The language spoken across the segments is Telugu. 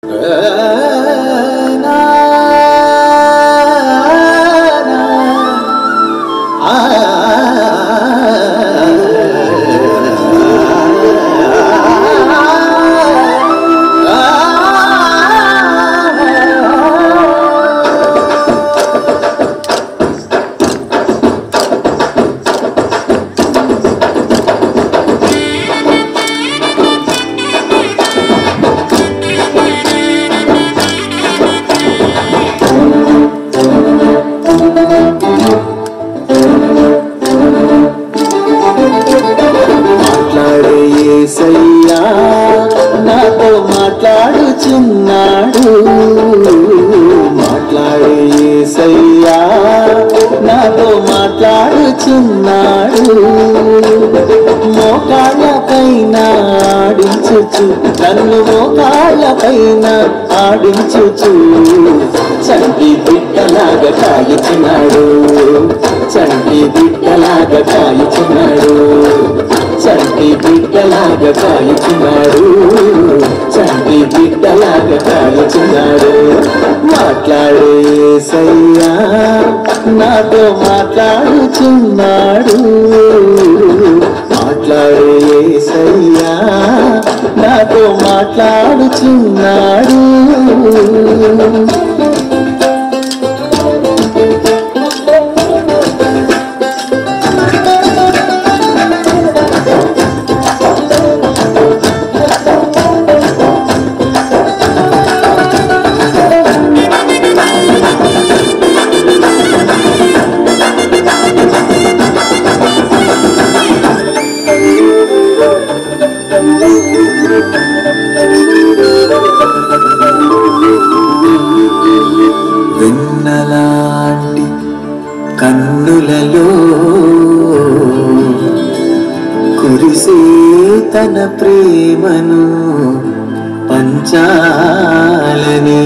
మాట్లాడే యేసయ్యా నాతో మాట్లాడుచున్నాడు మాట్లాడే యేసయ్యా నాతో మాట్లాడుచున్నాడు మోకాళ్ళపైన ఆడించుచు నన్ను మోకాళ్ళపైన ఆడించుచు చంటి బిడ్డలాగా కాయుచున్నాడు చంటి బిడ్డలాగా కాయుచున్నాడు చంటి బిడ్డలాగా కాయుచున్నాడు చంటి బిడ్డలాగా కాయుచున్నాడు మాట్లాడే సయ్యా నాతో మాట్లాడుచున్నాడు మాట్లాడే సయ్యా నాతో మాట్లాడుచున్నాడు వెన్నలాంటి కన్నులలో కురిసే తన ప్రేమను పంచాలని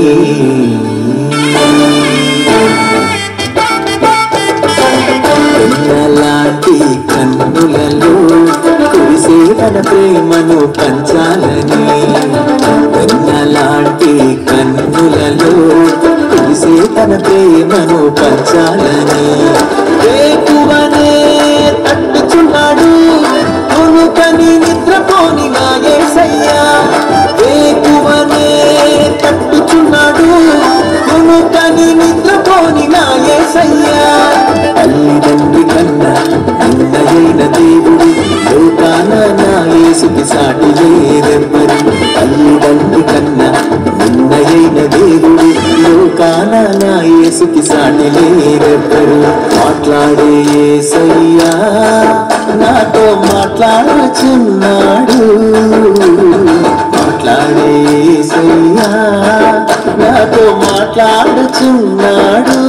వెన్నలాంటి కన్నులలో కురిసే తన ప్రేమను పంచాలని వెన్నలాంటి కన్నులలో కురిసే తన ప్రేమను పంచాలని వేకువనే తట్టుచున్నాడు కొనుకని నిద్రపోని నా యేసయ్యా వేకువనే తట్టుచున్నాడు కొనుకని నిద్రపోని నా యేసయ్యా తల్లిదండ్రి కన్నా అన్నయైన దేవుడు లోకాన నా యేసుకి సాటి లేదెవ్వరు తల్లిదండ్రి కన్నా నిన్నయైన దేవుడు లోకాన నా యేసుకి సాటి లేదెవ్వరు మాట్లాడే యేసయ్యా నాతో మాట్లాడుచున్నాడు మాట్లాడే యేసయ్యా నాతో మాట్లాడుచున్నాడు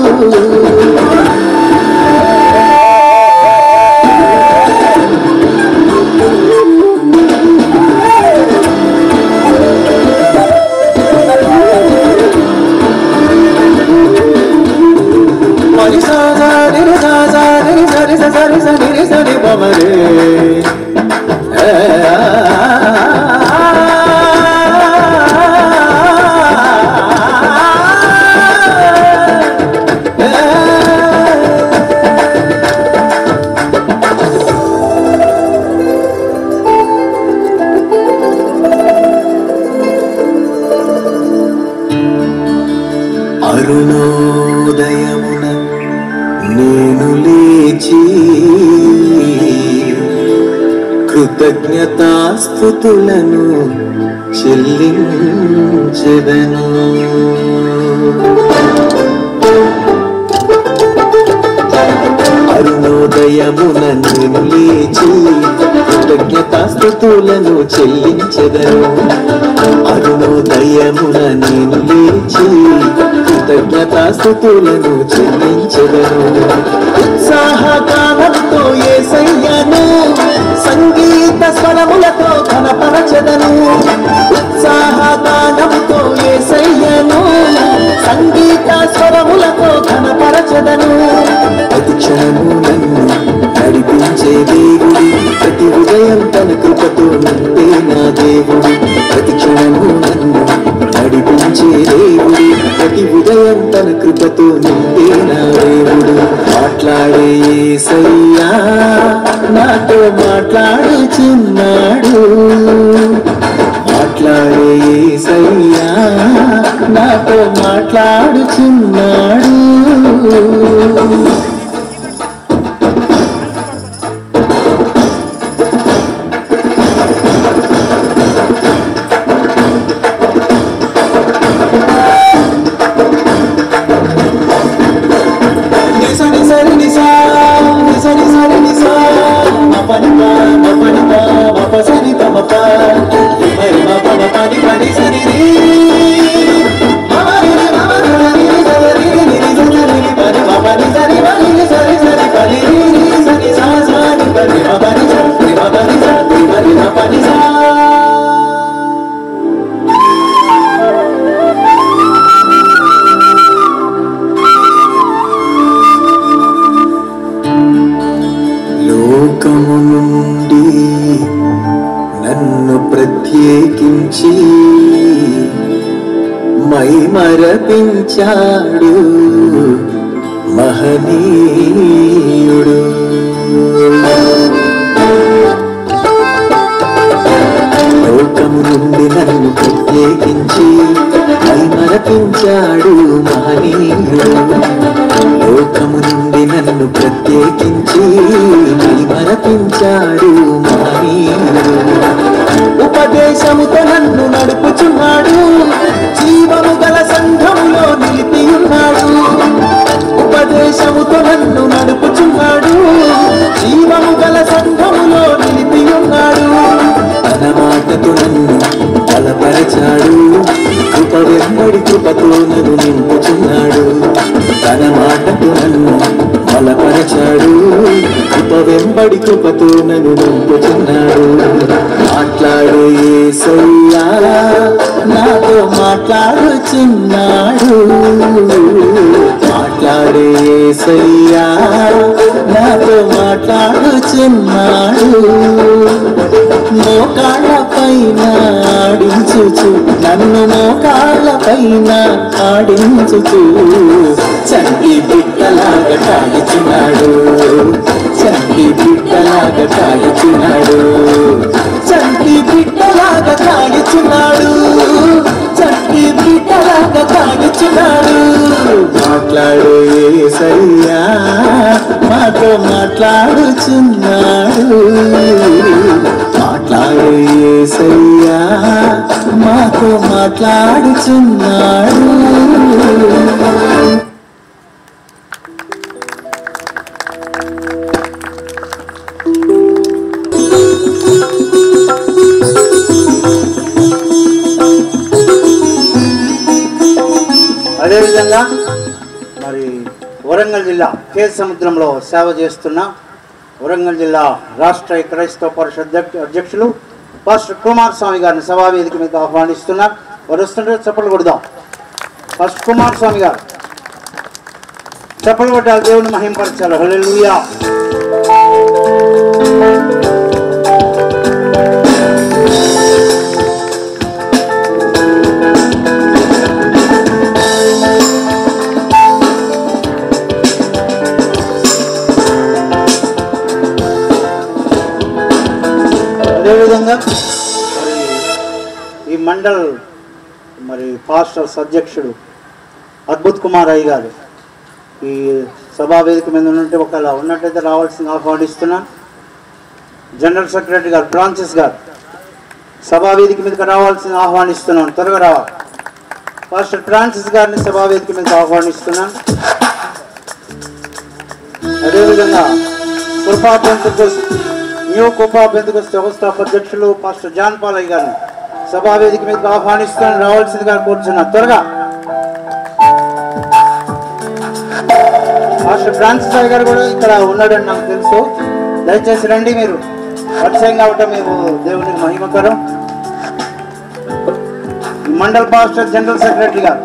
మరి సాదా నిరి సాదా నిరి సరి స సరి స నిరి సరి బమరే ఏ ఆ అరుణోదయమున నేను లేచి కృతజ్ఞతాస్థుతులను చెల్లించెదను అరుణోదయమున నేను లేచి కృతజ్ఞతాస్థుతులను చెల్లించెదను అరుణోదయమున నేను లేచి కృతజ్ఞతాస్థుతులను చెల్లించెదను ఉత్సాహగానంతో ఏసయ్యను సంగీత స్వరములతో కనపరచెదను ఉత్సాహగానంతో ఏసయ్యను సంగీత స్వరములతో కనపరచెదను ప్రతి క్షణము నన్ను నడిపించే దేవుడి ప్రతి ఉదయం తన కృపతో నింపే నా దేవుడు ప్రతి క్షణము నన్ను తన కృపతో నిండిన దేవుడు మాట్లాడే యేసయ్యా నాతో మాట్లాడుచున్నాడు మాట్లాడే యేసయ్యా నాతో మాట్లాడుచున్నాడు నిసా నిసా నిసా నిసా నిసా నిసా మప నిప మప నిప మప సని ప మప మరి మప మప నిప నిస ని రి మమ రి రి మమ రి రి రి స రి రి రి రి స రి రి ప రి మప ని స రి మ రి రి స రి స రి ప రి రి రి స ని సా సా ని ప రి మప ని స రి మప ని స రి మ రి మప ని సా లోకము నుండి నన్ను ప్రత్యేకించి మై మరపించాడు మహనీయుడు లోకము నుండి నన్ను ప్రత్యేకించి మై మరపించాడు మహనీయుడు లోకము నుండి నన్ను ప్రత్యేకించి మై మరపించాడు మహనీయుడు ఉపదేశముతో నన్ను నడుపుచున్నాడు జీవము గల సంఘములో నిలిపి ఉన్నాడు ఉపదేశముతో నన్ను నడుపుచున్నాడు జీవము గల సంఘములో నిలిపి ఉన్నాడు తన మాటతో నన్ను బలపరచాడు కృప వెంబడి కృపతో నన్ను నింపుచున్నాడు తన మాటతో నన్ను బలపరచాడు కృప వెంబడి కృపతో నన్ను నింపుచున్నాడు మాట్లాడు యేసయ్యా నాతో మాట్లాడుచున్నాడు మాట్లాడే యేసయ్యా నాతో మాట్లాడుచున్నాడు మోకాళ్ళ పైన ఆడించుచు నన్ను మోకాళ్ళ పైన ఆడించుచు చంటి బిడ్డలాగా కాలుచున్నాడు చంటి బిడ్డలాగా కాలుచున్నాడు చంటి బిడ్డలాగా కాలుచున్నాడు చంటి బిడ్డలాగా కాలుచున్నాడు మాట్లాడు ఏసయ్యా మాతో మాట్లాడుచున్నాడు మాట్లాడు ఏసయ్యా మాతో మాట్లాడుచున్నాడు అదేవిధంగా మరి వరంగల్ జిల్లా కే సముద్రంలో సేవ చేస్తున్న వరంగల్ జిల్లా రాష్ట్ర క్రైస్తవ పరిషత్ అధ్యక్ష- అధ్యక్షులు పాస్టర్ కుమార్ స్వామి గారిని సభా వేదిక మీద ఆహ్వానిస్తున్నారు వారు వస్తుంటే చప్పట్లు కొడదాం ఫస్ట్ కుమార్ స్వామి గారు చప్పట్లు కొట్టాలి దేవుని మహింపరచాలి హల్లెలూయా అదేవిధంగా మరి ఈ మండల్ మరి పాస్టర్స్ అధ్యక్షుడు అద్భుత్ కుమార్ అయ్య గారు ఈ సభా వేదిక మీద ఉన్నట్టు ఒకవేళ ఉన్నట్టయితే రావాల్సింది ఆహ్వానిస్తున్నాను జనరల్ సెక్రటరీ గారు ఫ్రాన్సిస్ గారు సభా వేదిక మీదకి రావాల్సింది ఆహ్వానిస్తున్నాను త్వరగా రావాలి పాస్టర్ ఫ్రాన్సిస్ గారిని సభా వేదిక మీద ఆహ్వానిస్తున్నాను అదేవిధంగా కృపా పెంతుకొస్ న్యూ కృపా పెంతుకొస్ వ్యవస్థాపక అధ్యక్షులు పాస్టర్ జాన్ పాలయ్య గారిని సభా వేదిక మీదకి ఆహ్వానిస్తాను రావాల్సిందిగా కోరుచున్నా త్వరగా మాస్టర్ ఫ్రాన్సిస్ అయ్య గారు కూడా ఇక్కడ ఉన్నాడని నాకు తెలుసు దయచేసి రండి మీరు పరిచయం కావటం మేము దేవునికి మహిమకరం మండల్ పాస్టర్ జనరల్ సెక్రటరీ గారు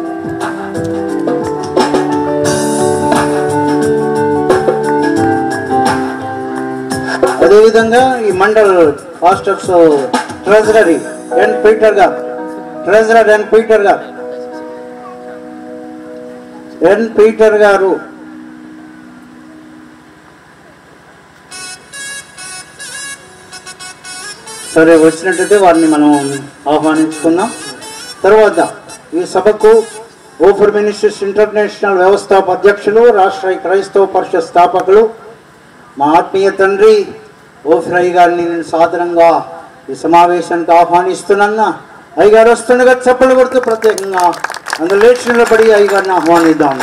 అదేవిధంగా ఈ mandal pastors treasury N Peter garu treasurer N Peter garu N Peter గారు సరే వచ్చినట్టయితే వారిని మనం ఆహ్వానించుకుందాం తర్వాత ఈ సభకు ఓఫర్ మినిస్టర్స్ ఇంటర్నేషనల్ వ్యవస్థాప అధ్యక్షులు రాష్ట్ర క్రైస్తవ పరిషత్ స్థాపకులు మా ఆత్మీయ తండ్రి ఓఫ్రై గారిని నేను సాధారణంగా ఈ సమావేశానికి ఆహ్వానిస్తున్నా అయ్యగారు వస్తుండగా చెప్పలు కొడుతూ ప్రత్యేకంగా అందులో లేచి నిలబడి అయ్యగారిని ఆహ్వానిద్దాం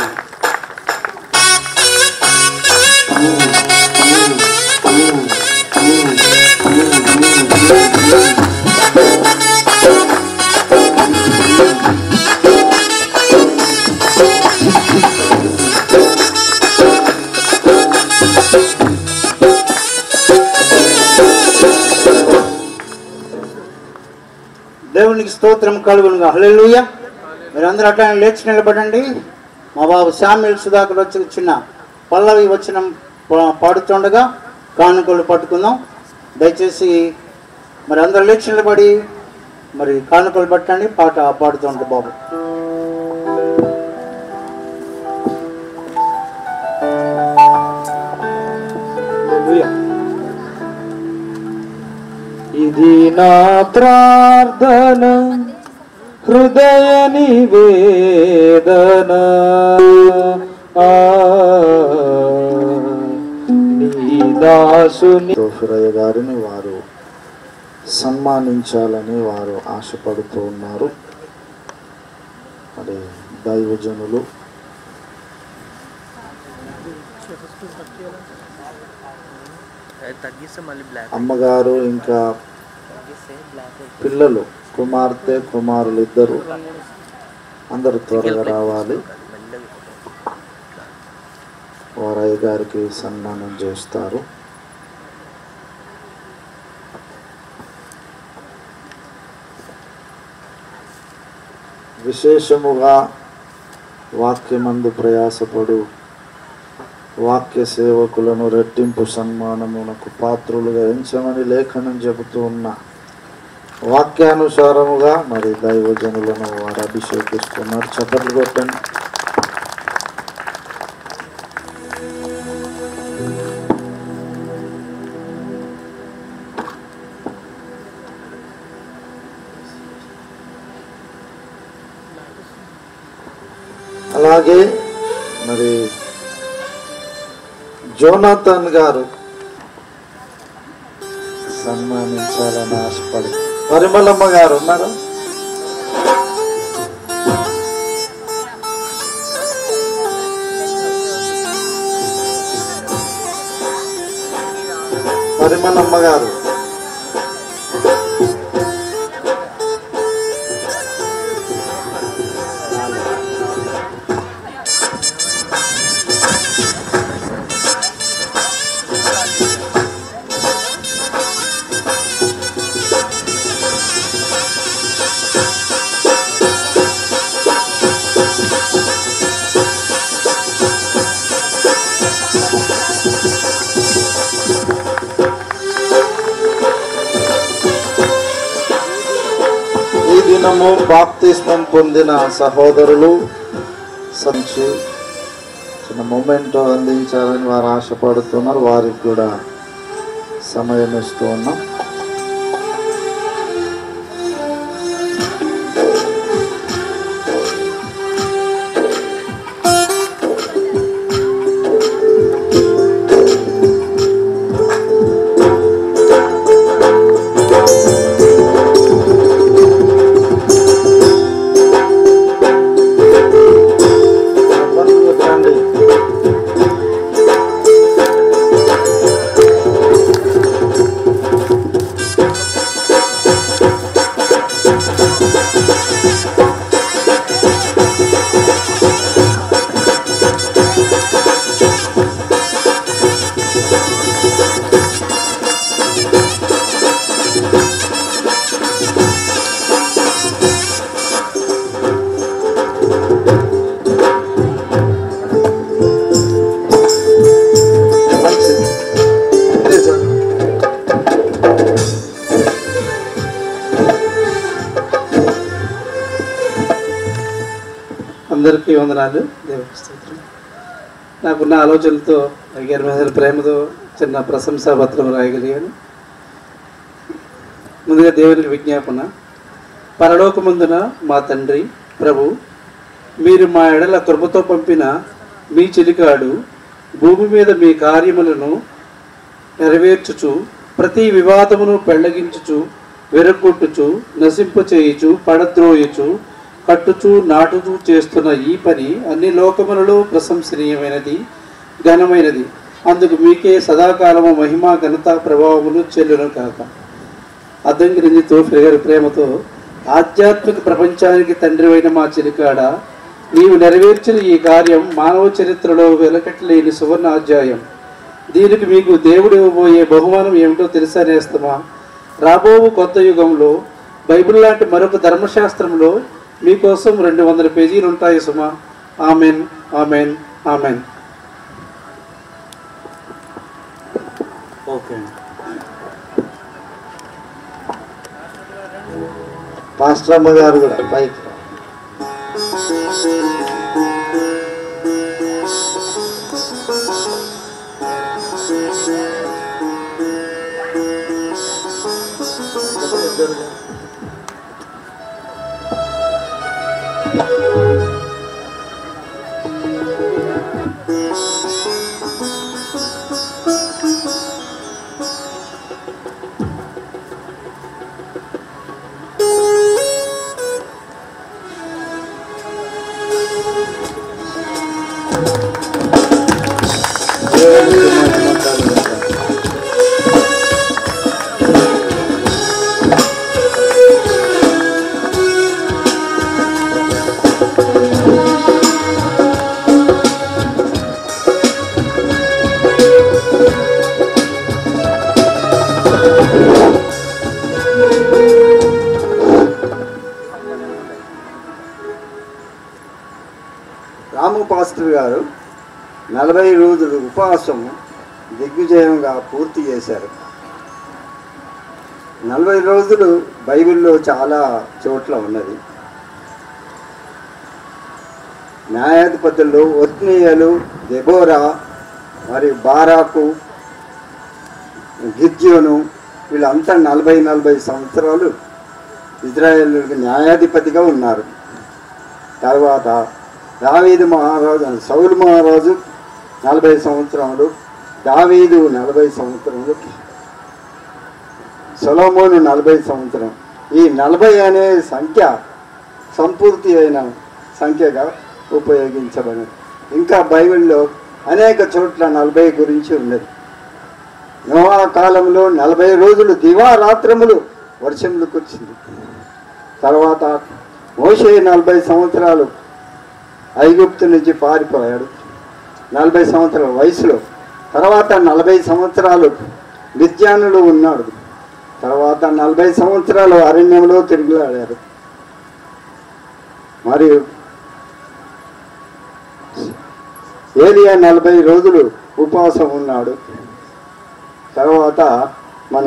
దేవునికి స్తోత్రం కలుగునుగా హల్లెలూయా మీరందరూ అట్లా లేచి నిలబడండి మా బాబు శామ్యుల్ సుధాకర్ వచ్చి చిన్న పల్లవి వచ్చిన పాడుతుండగా కానుకలు పట్టుకుందాం దయచేసి మరి అందరు లేచి నిలబడి మరి కానుకలు పట్టండి పాట పాడుతుంటే బాబు ఇది నా ప్రార్థన హృదయ నివేదన ఆ, నీ దాసుని తోఫిరయ్య గారిని వారు సన్మానించాలని వారు ఆశపడుతూ ఉన్నారు మరి దైవజనులు అది తగ్గిస్తే మళ్ళీ బ్లాక్ అమ్మగారు ఇంకా తగ్గిస్తే బ్లాక్ పిల్లలు కుమార్తె కుమారులు ఇద్దరు అందరు త్వరగా రావాలి మెల్లగా వారయ్య గారికి సన్మానం చేస్తారు విశేషముగా వాక్యమందు ప్రయాసపడు వాక్య సేవకులను రెట్టింపు సన్మానమునకు పాత్రులుగా ఎంచమని లేఖనం చెబుతూ ఉన్న వాక్యానుసారముగా మరి దైవజనులను వారు అభిషేకిస్తున్నారు చప్పట్లు కొట్టండి అలాగే మరి జోనాథన్ గారు సన్మానించాలని ఆశపడి పరిమళమ్మ గారు ఉన్నారు పరిమళమ్మ గారు ఈ దినము బాప్తిస్మం పొందిన సహోదరులు సంచి చిన్న మూమెంట్ అందించాలని వారు ఆశపడుతున్నారు వారికి కూడా సమయం ఇస్తూ ఉన్నాం బంధువులు రండి. అందరికీ వందనాలు దేవుడి స్తోత్రం నాకున్న ఆలోచనలతో అయ్యారు మీద ప్రేమతో చిన్న ప్రశంసా పత్రం రాయగలిగాను ముందుగా దేవునికి విజ్ఞాపన పరలోకమందున మా తండ్రి ప్రభు మీరు మా ఎడల కృపతో పంపిన మీ చిలికాడు భూమి మీద మీ కార్యములను నెరవేర్చుచు ప్రతి వివాదమును పెళ్లగించుచు విరగొట్టుచు నశింపచేయుచు పడద్రోయుచు కట్టుచు నాటుచు చేస్తున్న ఈ పని అన్ని లోకములలో ప్రశంసనీయమైనది ఘనమైనది అందుకు మీకే సదాకాలము మహిమ ఘనత ప్రభావములు చెల్లును కాక అద్దంకి తోఫి గారి ప్రేమతో ఆధ్యాత్మిక ప్రపంచానికి తండ్రివైన మా చిలికాడ నీవు నెరవేర్చిన ఈ కార్యం మానవ చరిత్రలో వెలకట్లేని సువర్ణ అధ్యాయం దీనికి మీకు దేవుడు ఇవ్వబోయే బహుమానం ఏమిటో తెలుసా నేస్తమా రాబో కొత్త యుగంలో బైబిల్ లాంటి మరొక ధర్మశాస్త్రంలో మీకోసం రెండు వందల పేజీలు ఉంటాయి సుమా amen amen amen okay pastor అమ్మ గారు కూడా పైకి దేవునికి మహిమ కలుగుగాక. రాము పాస్టర్ గారు నలభై రోజులు ఉపవాసం దిగ్విజయంగా పూర్తి చేశారు నలభై రోజులు బైబిల్లో చాలా చోట్ల ఉన్నది న్యాయాధిపతులు ఒత్నీయలు దెబోరా మరియు బారాకు గిద్యోను వీళ్ళంతా నలభై నలభై సంవత్సరాలు ఇజ్రాయేల్కి న్యాయాధిపతిగా ఉన్నారు తర్వాత దావీదు మహారాజు సౌలు మహారాజు నలభై సంవత్సరములు దావీదు నలభై సంవత్సరములు సొలోమోను నలభై సంవత్సరం ఈ నలభై అనే సంఖ్య సంపూర్తి అయిన సంఖ్యగా ఉపయోగించబడింది ఇంకా బైబిల్లో అనేక చోట్ల నలభై గురించి ఉన్నది నోవా కాలంలో నలభై రోజులు దివారాత్రములు వర్షంలో వచ్చింది తర్వాత మోషే నలభై సంవత్సరాలు ఐగుప్తు నుంచి పారిపోయాడు నలభై సంవత్సరాల వయసులో తర్వాత నలభై సంవత్సరాలు విద్యానులు ఉన్నాడు తర్వాత నలభై సంవత్సరాలు అరణ్యంలో తిరుగులాడారు మరియు ఏలియా నలభై రోజులు ఉపవాసం ఉన్నాడు తర్వాత మన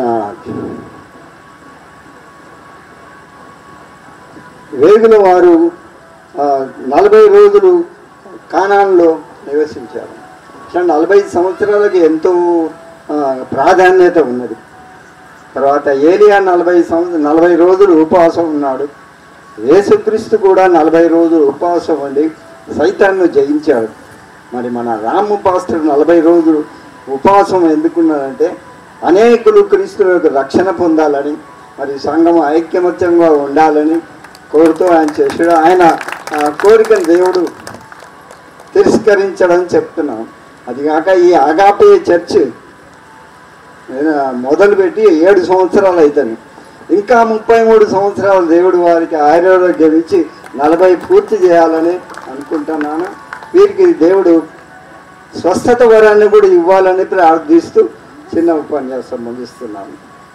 వేగుల వారు ఆ, నలభై రోజులు కానాన్లో నివసించారు ఇట్లా నలభై సంవత్సరాలకి ఎంతో ఆ, ప్రాధాన్యత ఉన్నది తర్వాత ఏలియా నలభై సంవత్సరం నలభై రోజులు ఉపవాసం ఉన్నాడు యేసుక్రీస్తు కూడా నలభై రోజులు ఉపవాసం ఉండి సైతాన్ని జయించాడు మరి మన రాము పాస్టర్ నలభై రోజులు ఉపవాసం ఎందుకున్నాడంటే అనేకులు క్రీస్తుల యొక్క రక్షణ పొందాలని మరి సంఘం ఐక్యమత్యంగా ఉండాలని కోరుతూ ఆయన చేసాడు ఆయన ఆ, కోరికను దేవుడు తిరస్కరించడం చెప్తున్నాం అది కాక ఈ ఆగాపే చర్చ్ నేను మొదలుపెట్టి ఏడు సంవత్సరాలు అవుతాను ఇంకా ముప్పై మూడు సంవత్సరాలు దేవుడు వారికి ఆయుర్వేదం ఇచ్చి నలభై పూర్తి చేయాలని అనుకుంటున్నాను వీరికి దేవుడు స్వస్థత వరాన్ని కూడా ఇవ్వాలని ప్రార్థిస్తూ చిన్న ఉపన్యాసం ముగిస్తున్నాను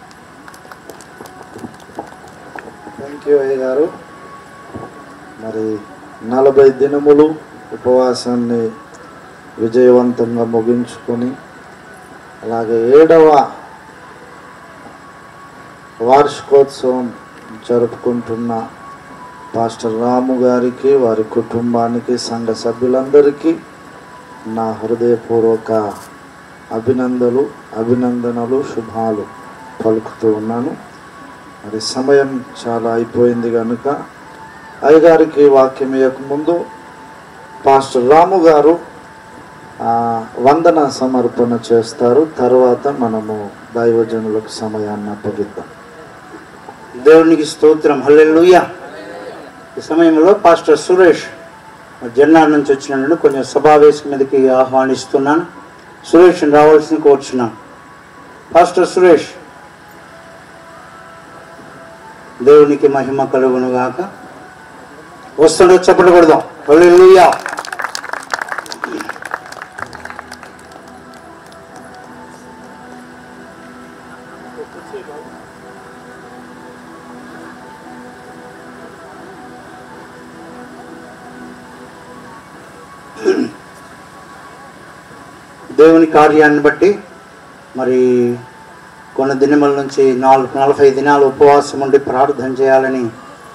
థ్యాంక్ యూ అయ్య గారు మరి నలభై దినములు ఉపవాసాన్ని విజయవంతంగా ముగించుకొని అలాగే ఏడవ వార్షికోత్సవం జరుపుకుంటున్న పాస్టర్ రాము గారికి వారి కుటుంబానికి సంఘ సభ్యులందరికీ నా హృదయపూర్వక అభినందనలు అభినందనలు శుభాలు పలుకుతూ ఉన్నాను మరి సమయం చాలా అయిపోయింది కనుక అయ్యగారికి వాక్యం ఇవ్వకముందు పాస్టర్ రాము గారు ఆ, వందన సమర్పణ చేస్తారు తర్వాత మనము దైవజనులకు సమయాన్ని అప్పగిద్దాం దేవునికి స్తోత్రం హల్లెలూయా ఈ సమయంలో పాస్టర్ సురేష్ జెన్నార్ నుంచి వచ్చిన కొంచెం సభావేశం మీదకి ఆహ్వానిస్తున్నాను సురేష్ని రావాల్సింది కోరుచున్నాను పాస్టర్ సురేష్ దేవునికి మహిమ కలుగును గాక వస్తుండో చెప్పలు కొడదాం హల్లెలూయా దేవుని కార్యాన్ని బట్టి మరి కొన్ని దినముల నుంచి నాలుగు నలభై దినాలు ఉపవాసం ఉండి ప్రార్థన చేయాలని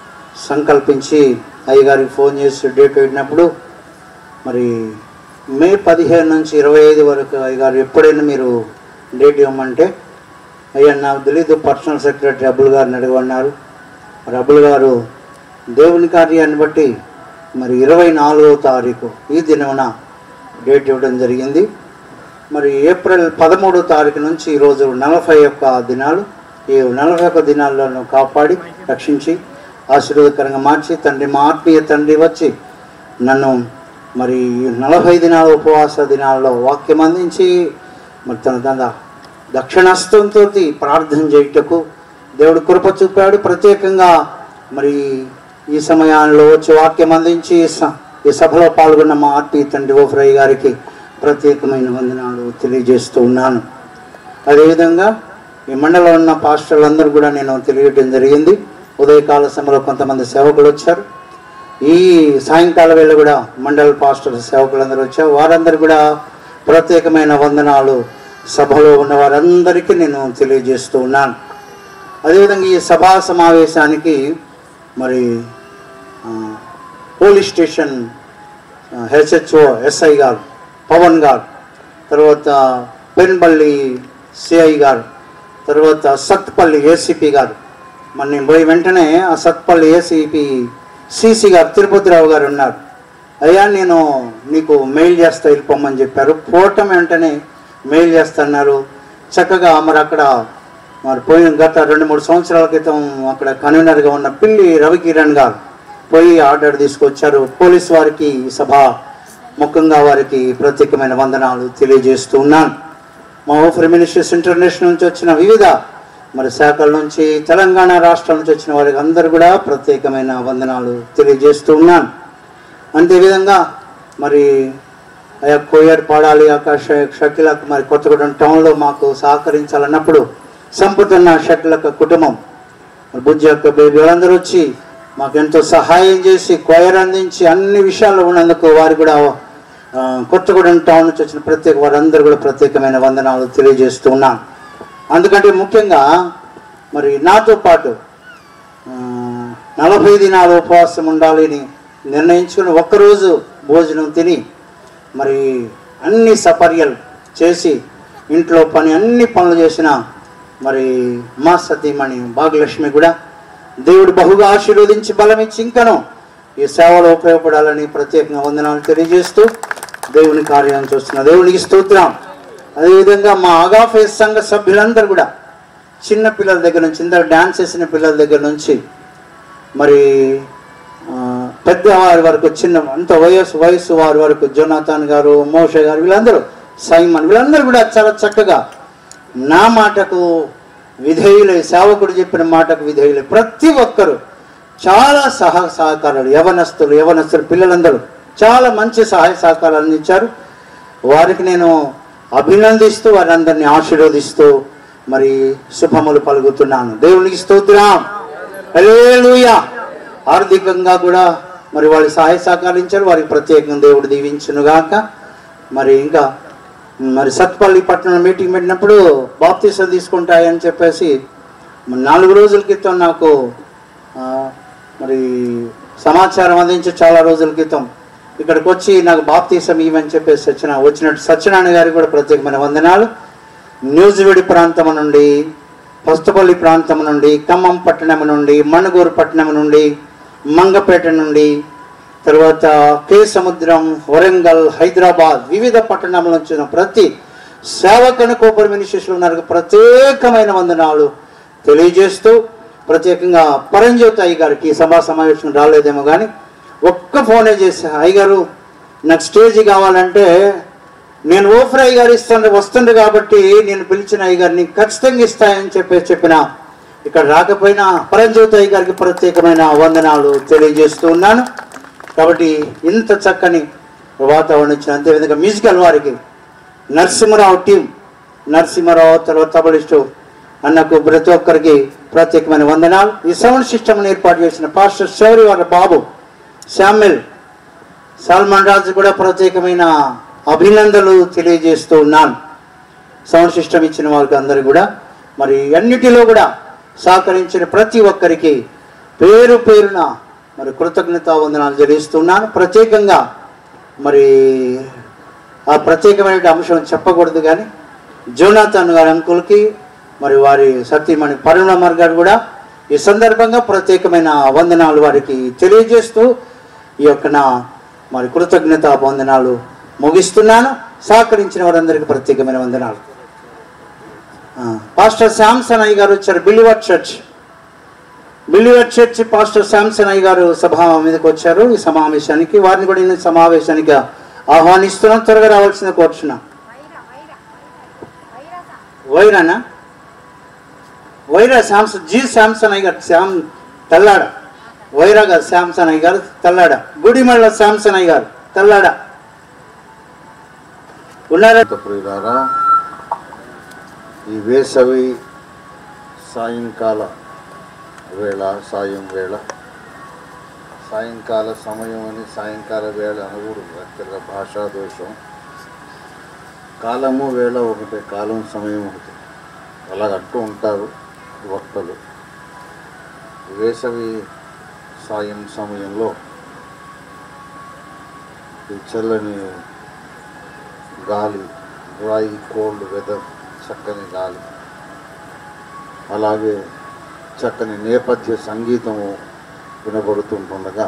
సంకల్పించి అయ్యగారికి ఫోన్ చేసి డేట్ పెట్టినప్పుడు మరి మే పదిహేను నుంచి ఇరవై ఐదు వరకు అయ్యగారు ఎప్పుడైనా మీరు డేట్ ఇవ్వమంటే అయ్యా నాకు తెలీదు పర్సనల్ సెక్రటరీ అబ్బుల్ గారిని అడగమన్నారు మరి అబ్బుల్ గారు దేవుని కార్యాన్ని బట్టి మరి ఇరవై నాలుగవ తారీఖు ఈ దినమున డేట్ ఇవ్వడం జరిగింది మరి ఏప్రిల్ పదమూడో తారీఖు నుంచి ఈరోజు నలభై ఒక్క దినాలు ఈ నలభై ఒక్క దినాలను కాపాడి రక్షించి ఆశీర్వాదకరంగా మార్చి తండ్రి మా ఆత్మీయ తండ్రి వచ్చి నన్ను మరి ఈ నలభై దినాల ఉపవాస దినాల్లో వాక్యం అందించి మరి తన తన దక్షిణస్తంతో ప్రార్థన చేయుటకు దేవుడు కృప చూపాడు ప్రత్యేకంగా మరి ఈ సమయాల్లో వచ్చి వాక్యం అందించి ఈ స- ఈ సభలో పాల్గొన్న మా ఆర్పి తండ్రి ఓఫ్రయ్య గారికి ప్రత్యేకమైన వందనాలు తెలియజేస్తూ ఉన్నాను అదేవిధంగా ఈ మండలంలో ఉన్న పాస్టర్లందరూ కూడా నేను తెలియటం జరిగింది ఉదయకాల సమయంలో కొంతమంది సేవకులు వచ్చారు ఈ సాయంకాల వేళ కూడా మండల పాస్టర్ సేవకులందరూ వచ్చారు వారందరూ కూడా ప్రత్యేకమైన వందనాలు సభలో ఉన్న వారందరికీ నేను తెలియజేస్తూ ఉన్నాను అదేవిధంగా ఈ సభా సమావేశానికి మరి ఆ, పోలీస్ స్టేషన్ హెచ్హెచ్ఓ ఎస్ఐ గారు పవన్ గారు తర్వాత పెన్బల్లి సిఐ గారు తర్వాత సత్పల్లి ఏసీపీ గారు మరి నేను పోయి వెంటనే ఆ సత్పల్లి ఏసీపీ సిసి గారు తిరుపతిరావు గారు ఉన్నారు అయ్యా నేను నీకు మెయిల్ చేస్తా వెళ్ళిపోమని చెప్పారు పోవటం వెంటనే మెయిల్ చేస్తున్నారు చక్కగా మరి అక్కడ మరి పోయిన గత రెండు మూడు సంవత్సరాల క్రితం అక్కడ కన్వీనర్గా ఉన్న పిల్లి రవికిరణ్ గారు పోయి ఆర్డర్ తీసుకొచ్చారు పోలీస్ వారికి ఈ సభ ముఖ్యంగా వారికి ప్రత్యేకమైన వందనాలు తెలియజేస్తూ ఉన్నాను మా ఓఫర్ మినిస్ట్రీస్ ఇంటర్నేషనల్ నుంచి వచ్చిన వివిధ మరి శాఖల నుంచి తెలంగాణ రాష్ట్రం నుంచి వచ్చిన వారికి అందరూ కూడా ప్రత్యేకమైన వందనాలు తెలియజేస్తూ ఉన్నాను అంతేవిధంగా మరి ఆ యొక్క కోయడ్ పాడాలి ఆకాశ షకిలక్ మరి కొత్తగూడెం టౌన్లో మాకు సహకరించాలన్నప్పుడు సంపూర్ణ షకిలక్ కుటుంబం మరి బుజ్జి యొక్క బేబీ వాళ్ళందరూ వచ్చి మాకు ఎంతో సహాయం చేసి కోయర్ అందించి అన్ని విషయాల్లో ఉన్నందుకు వారు కూడా ఆ, కొత్తగూడెం టౌన్ నుంచి వచ్చిన ప్రత్యేక వారందరూ కూడా ప్రత్యేకమైన వందనాలు తెలియజేస్తూ ఉన్నాను అందుకంటే ముఖ్యంగా మరి నాతో పాటు ఆ, నలభై దినాలు ఉపవాసం ఉండాలి అని నిర్ణయించుకుని ఒక్కరోజు భోజనం తిని మరి అన్ని సపర్యలు చేసి ఇంట్లో పని అన్ని పనులు చేసిన మరి మా సతీమణి భాగ్యలక్ష్మి కూడా దేవుడు బహుగా ఆశీర్వదించి బలం ఇచ్చి ఇంకను ఈ సేవలో ఉపయోగపడాలని ప్రత్యేకంగా వందనాలు తెలియజేస్తూ దేవుని కార్యాన్ని చూస్తున్న దేవునికి స్తోత్రం అదేవిధంగా మా ఆగాఫేస్ సంఘ సభ్యులందరూ కూడా చిన్న పిల్లల దగ్గర నుంచి ఇందరు డ్యాన్స్ చేసిన పిల్లల దగ్గర నుంచి మరి ఆ, పెద్దవారి వరకు చిన్న అంత వయసు వయసు వారి వరకు జోనాథాన్ గారు మోష గారు వీళ్ళందరూ సైమన్ వీళ్ళందరూ కూడా చాలా చక్కగా నా మాటకు విధేయులై సేవకుడు చెప్పిన మాటకు విధేయులై ప్రతి ఒక్కరు చాలా సహా సహకారాలు యవనస్తులు యవనస్తులు పిల్లలందరూ చాలా మంచి సహాయ సహకారాలు అందించారు వారికి నేను అభినందిస్తూ వారందరినీ ఆశీర్వదిస్తూ మరి శుభములు పలుకుతున్నాను దేవునికి స్తోత్రం హల్లెలూయా ఆర్థికంగా కూడా మరి వాళ్ళు సహాయ సహకరించారు వారికి ప్రత్యేకంగా దేవుడు దీవించునుగాక మరి ఇంకా మరి సత్పల్లి పట్టణం మీటింగ్ పెట్టినప్పుడు బాప్తీసం తీసుకుంటాయని చెప్పేసి మరి నాలుగు రోజుల క్రితం నాకు ఆ, మరి సమాచారం అందించి చాలా రోజుల క్రితం ఇక్కడికి వచ్చి నాకు బాప్తీసం ఇవ్వని చెప్పేసి వచ్చిన వచ్చినట్టు సత్యనారాయణ గారికి కూడా ప్రత్యేకమైన వందనాలు న్యూజివిడి ప్రాంతం నుండి పస్తుపల్లి ప్రాంతం నుండి ఖమ్మం పట్టణం నుండి మణుగూరు పట్టణం నుండి మంగపేట నుండి తర్వాత కే సముద్రం వరంగల్ హైదరాబాద్ వివిధ పట్టణాల నుంచి ఉన్న ప్రతి సేవకుని కోపర్ మినిస్ట్రీస్లో ఉన్నారు ప్రత్యేకమైన వందనాలు తెలియజేస్తూ ప్రత్యేకంగా పరంజ్యోతి అయ్య గారికి ఈ సభా సమావేశం రాలేదేమో కానీ ఒక్క ఫోనే చేసి అయ్యగారు నాకు స్టేజ్ కావాలంటే నేను ఓఫర్ అయ్య గారు ఇస్తాను వస్తుండే కాబట్టి నేను పిలిచిన అయ్య గారిని ఖచ్చితంగా ఇస్తాయని చెప్పేసి చెప్పిన ఇక్కడ రాకపోయినా పరంజ్యోతి అయ్య గారికి ప్రత్యేకమైన వందనాలు తెలియజేస్తూ ఉన్నాను కాబట్టి ఇంత చక్కని వాతావరణం ఇచ్చిన అంతేవిధంగా మ్యూజికల్ వారికి నరసింహరావు టీం నరసింహరావు తర్వాత తబలిస్టు అన్నకు ప్రతి ఒక్కరికి ప్రత్యేకమైన వందనాలు ఈ సౌండ్ సిస్టమ్ని ఏర్పాటు చేసిన పాస్టర్ శౌరి వాళ్ళ బాబు శామ్యుల్ సల్మాన్ రాజు కూడా ప్రత్యేకమైన అభినందనలు తెలియజేస్తూ ఉన్నాను సౌండ్ సిస్టమ్ ఇచ్చిన వాళ్ళకి అందరూ కూడా మరి అన్నిటిలో కూడా సహకరించిన ప్రతి ఒక్కరికి పేరు పేరున మరి కృతజ్ఞతా వందనాలు చెల్లిస్తున్నాను ప్రత్యేకంగా మరి ఆ ప్రత్యేకమైన అంశం చెప్పకూడదు కానీ జోనాథన్ గారి అంకుల్కి మరి వారి సతీమణి పరుణమర్ గారు కూడా ఈ సందర్భంగా ప్రత్యేకమైన వందనాలు వారికి తెలియజేస్తూ ఈ యొక్క నా మరి కృతజ్ఞత వందనాలు ముగిస్తున్నాను సహకరించిన వారందరికీ ప్రత్యేకమైన వందనాలు ఆ, పాస్టర్ శాంసన్ అయ్య గారు వచ్చారు believer church believer church pastor Samson అయ్య గారు సభా మీదకి వచ్చారు ఈ సమావేశానికి వారిని కూడా ఈ సమావేశానికి ఆహ్వానిస్తున్నాం త్వరగా రావాల్సింది కోరుచున్నాం వైరానా వైరా శాంసన్ జీ శాంసన్ అయ్య గారు శ్యామ్ తెల్లాడ వైరా గారు శాంసన్ అయ్య గారు తెల్లాడ గుడిమళ్ళ శాంసన్ అయ్య గారు తెల్లాడ ఉన్నారా ప్రియులారా ఈ వేసవి సాయంకాల వేళ సాయం వేళ సాయంకాల సమయం అని సాయంకాల వేళ అనకూడదు యాక్చువల్గా భాషా దోషం కాలము వేళ ఒకటే కాలం సమయం ఒకటి అలాగ అంటూ ఉంటారు వక్తలు వేసవి సాయం సమయంలో ఈ చల్లని గాలి డ్రై కోల్డ్ వెదర్ చక్కని గాలి అలాగే చక్కని నేపథ్య సంగీతము వినబడుతుంటుండగా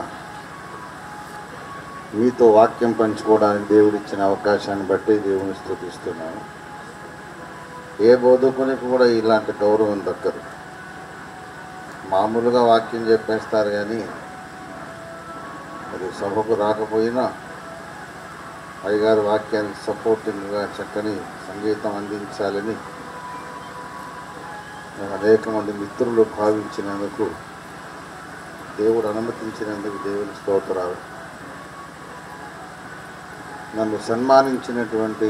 మీతో వాక్యం పంచుకోవడానికి దేవుడిచ్చిన అవకాశాన్ని బట్టి దేవుని స్థుతిస్తున్నాను ఏ బోధకునికి కూడా ఇలాంటి గౌరవం దక్కదు మామూలుగా వాక్యం చెప్పేస్తారు కానీ మరి సభకు రాకపోయినా అయ్యగారి వాక్యానికి సపోర్టింగ్గా చక్కని సంగీతం అందించాలని నేను అనేక మంది మిత్రులు భావించినందుకు దేవుడు అనుమతించినందుకు దేవుని స్తోత్రాలు నన్ను సన్మానించినటువంటి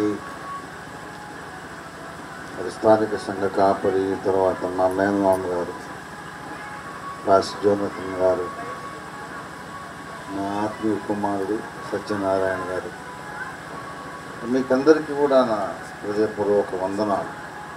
మరి స్థానిక సంఘ కాపరి తర్వాత మా మేనమామ గారు రాస్ జోనథన్ గారు నా ఆత్మీయ కుమారుడు సత్యనారాయణ గారు మీకందరికీ కూడా నా హృదయపూర్వక వందనాలు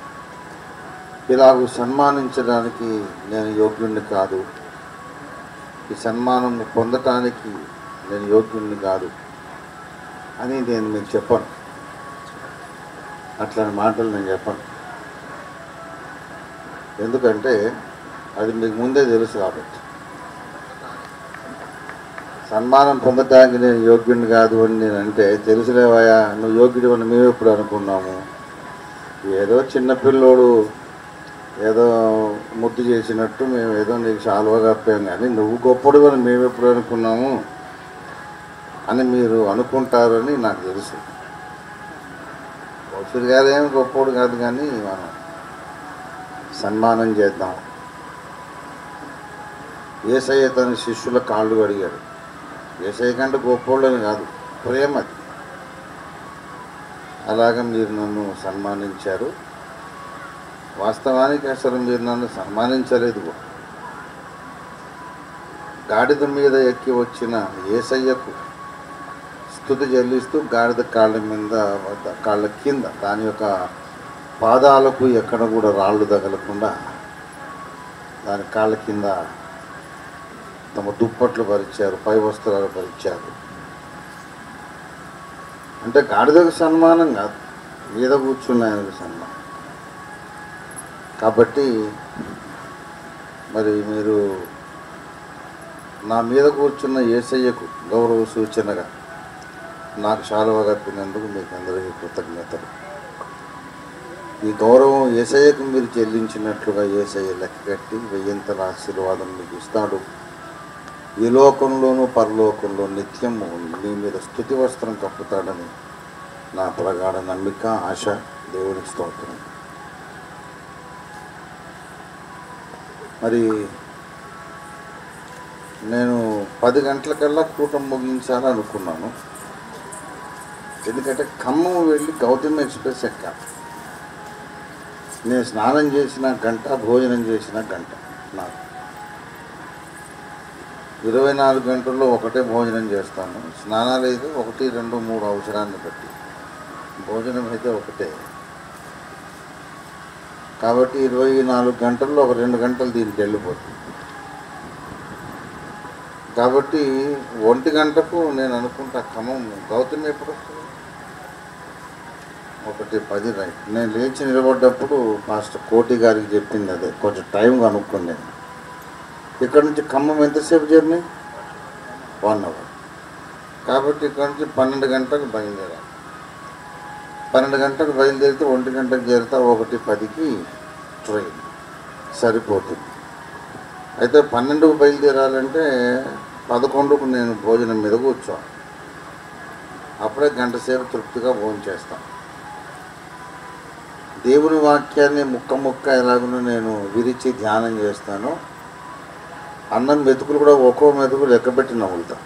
ఇలాగూ సన్మానించడానికి నేను యోగ్యుణ్ణి కాదు ఈ సన్మానం పొందటానికి నేను యోగ్యుణ్ణి కాదు అని నేను మీకు చెప్పను అట్లాంటి మాటలు నేను చెప్పను ఎందుకంటే అది మీకు ముందే తెలుసు కాబట్టి సన్మానం పొందటానికి నేను యోగ్యుడిని కాదు అని నేను అంటే తెలుసులేవయ్యా నువ్వు యోగ్యుడు అని మేము ఎప్పుడు అనుకున్నాము ఏదో చిన్న పిల్లోడు ఏదో ముద్దు చేసినట్టు మేము ఏదో నీకు శాలువా కప్పాం కానీ నువ్వు గొప్పడు అని మేము ఎప్పుడు అనుకున్నాము అని మీరు అనుకుంటారని నాకు తెలుసు కౌశల్ గారు ఏమి గొప్పోడు కాదు కానీ మనం సన్మానం చేద్దాం ఏసయ్య తన శిష్యుల కాళ్ళు అడిగాడు ఏసయ్య కంటే గొప్పోళ్ళని కాదు ప్రేమ అది అలాగ మీరు నన్ను సన్మానించారు వాస్తవానికి అసలు మీరు నన్ను సన్మానించలేదు కూడా. గాడిద మీద ఎక్కి వచ్చిన ఏసయ్యకు స్థుతి చెల్లిస్తూ గాడిద కాళ్ళ మీద కాళ్ళ కింద దాని యొక్క పాదాలకు ఎక్కడ కూడా రాళ్ళు తగలకుండా దాని కాళ్ళ కింద తమ దుప్పట్లు పరిచారు పై వస్త్రాలు పరిచారు అంటే గాడిదకు సన్మానం కాదు మీద కూర్చున్న ఆయనకు సన్మానం కాబట్టి మరి మీరు నా మీద కూర్చున్న ఏసయ్యకు గౌరవ సూచనగా నాకు శాలువ కప్పినందుకు మీకు అందరికీ కృతజ్ఞతలు ఈ గౌరవం ఏసయ్యకు మీరు చెల్లించినట్లుగా ఏసయ్య లెక్క కట్టి వెయ్యింతల ఆశీర్వాదం మీకు ఇస్తాడు ఈ లోకంలోనూ పరలోకంలో నిత్యము మీ మీద స్థుతి వస్త్రం కప్పుతాడని నా ప్రగాఢ నమ్మిక ఆశ దేవునికి స్తోత్రం మరి నేను పది గంటలకల్లా కూటం ముగించాలని అనుకున్నాను ఎందుకంటే ఖమ్మం వెళ్ళి గౌతమ్ ఎక్స్ప్రెస్ ఎక్కాను నేను స్నానం చేసిన గంట భోజనం చేసిన గంట నాకు ఇరవై నాలుగు గంటల్లో ఒకటే భోజనం చేస్తాను స్నానాలు అయితే ఒకటి రెండు మూడు అవసరాన్ని బట్టి భోజనం అయితే ఒకటే కాబట్టి ఇరవై నాలుగు గంటల్లో ఒక రెండు గంటలు దీనికి వెళ్ళిపోతుంది కాబట్టి ఒంటి గంటకు నేను అనుకుంటా ఖమ్మం గౌతమ్ ఎప్పుడు వస్తుంది ఒకటి పది రైట్ నేను లేచి నిలబడ్డప్పుడు మాస్టర్ కోటి గారికి చెప్పింది అదే కొంచెం టైం కనుక్కుంది ఇక్కడ నుంచి ఖమ్మం ఎంతసేపు జర్నీ వన్ అవర్ కాబట్టి ఇక్కడ నుంచి పన్నెండు గంటలకు బయలుదేరా పన్నెండు గంటలకు బయలుదేరితే ఒంటి గంటకు చేరుతా ఒకటి పదికి ట్రైన్ సరిపోతుంది అయితే పన్నెండుకు బయలుదేరాలంటే పదకొండుకు నేను భోజనం మీద కూర్చోవాలి అప్పుడే గంట సేపు తృప్తిగా భోజనం చేస్తాను దేవుని వాక్యాన్ని ముక్క ముక్క ఎలాగనో నేను విరిచి ధ్యానం చేస్తాను అన్నం మెతుకులు కూడా ఒక్కో మెతుకు లెక్కబెట్టి నవ్వులుతాం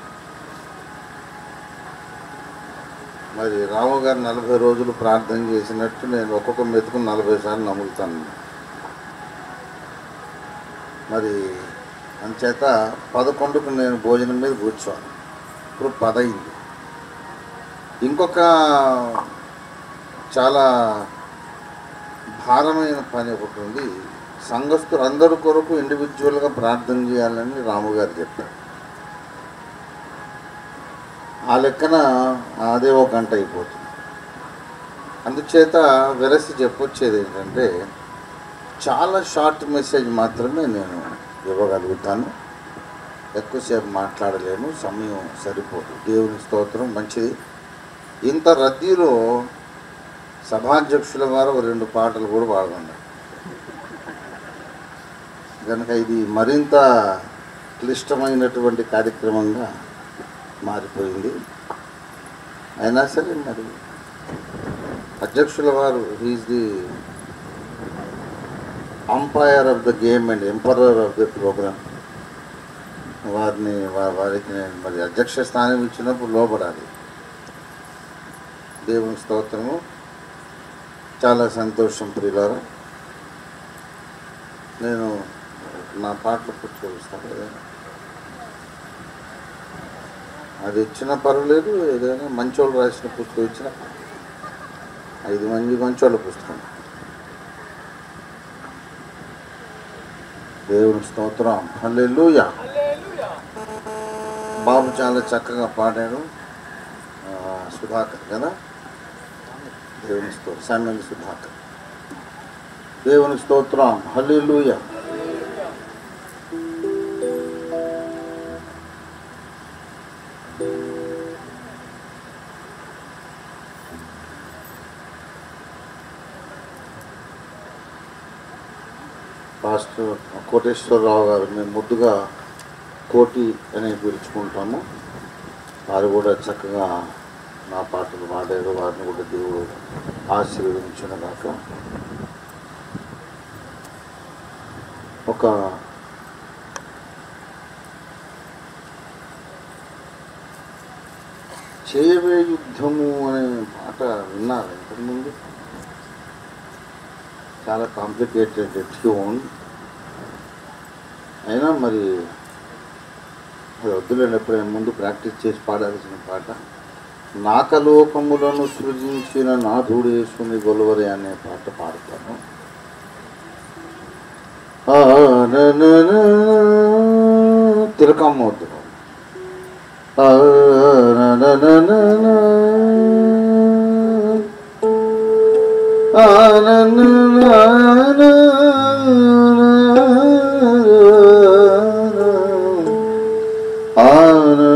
మరి రాము గారు నలభై రోజులు ప్రార్థన చేసినట్టు నేను ఒక్కొక్క మెతుకు నలభై సార్లు నములుతాను మరి అంచేత పదకొండుకు నేను భోజనం మీద కూర్చోను ఇప్పుడు పదయింది ఇంకొక చాలా భారమైన పని ఒకటి ఉంది సంఘస్థులు అందరి కొరకు ఇండివిజువల్గా ప్రార్థన చేయాలని రాము గారు చెప్పారు ఆ లెక్కన అదే ఒక గంట అయిపోతుంది అందుచేత వెరసి చెప్పొచ్చేది ఏంటంటే చాలా షార్ట్ మెసేజ్ మాత్రమే నేను ఇవ్వగలుగుతాను ఎక్కువసేపు మాట్లాడలేను సమయం సరిపోదు దేవుని స్తోత్రం మంచిది ఇంత రద్దీలో సభాధ్యక్షుల వారు ఒక రెండు పాటలు కూడా పాడుకున్నారు కనుక ఇది మరింత క్లిష్టమైనటువంటి కార్యక్రమంగా మారిపోయింది అయినా సరే మరి అధ్యక్షుల వారు he is the umpire of the game and emperor of the programme వారిని వా- వారికి నేను మరి అధ్యక్ష స్థానం ఇచ్చినప్పుడు లోపడాలి దేవుని స్తోత్రము చాలా సంతోషం ప్రియులారా నేను నా పాటలు పుచ్చుకొస్తాను ఏదైనా అది ఇచ్చిన పర్వాలేదు ఏదైనా మంచోళ్ళు రాసిన పుస్తకం ఇచ్చిన ఐదు మంది మంచోళ్ళ పుస్తకం దేవుని స్తోత్రం హల్లెలూయా బాబు చాలా చక్కగా పాడాడు ఆ, సుధాకర్ కదా దేవుని స్తోత్రం సామ్యుల్ సుధాకర్ దేవుని స్తోత్రం హల్లెలూయా పాస్టర్ కోటేశ్వరరావు గారు మేము ముద్దుగా కోటి అని పిలుచుకుంటాము వారు కూడా చక్కగా నా పాటలు పాడారు వారిని కూడా దేవుడు ఆశీర్వదించిన దాకా ఒక చేయవే యుద్ధము అనే పాట విన్నారు ఇంతకుముందు చాలా కాంప్లికేటెడ్ ట్యూన్ అయినా మరి అది వద్దులేండి ఎప్పుడైనా ముందు ప్రాక్టీస్ చేసి పాడాల్సిన పాట నాకలోకములను సృజించిన నాథుడేసుని గొలవరి అనే పాట పాడతాను ఆ, నా, నా, నా, తిలకమ్మ వద్దు ఆ, నా, నా, నా, నా, నా. ఆ, నా, నా, నా, నా, ఆ, నా,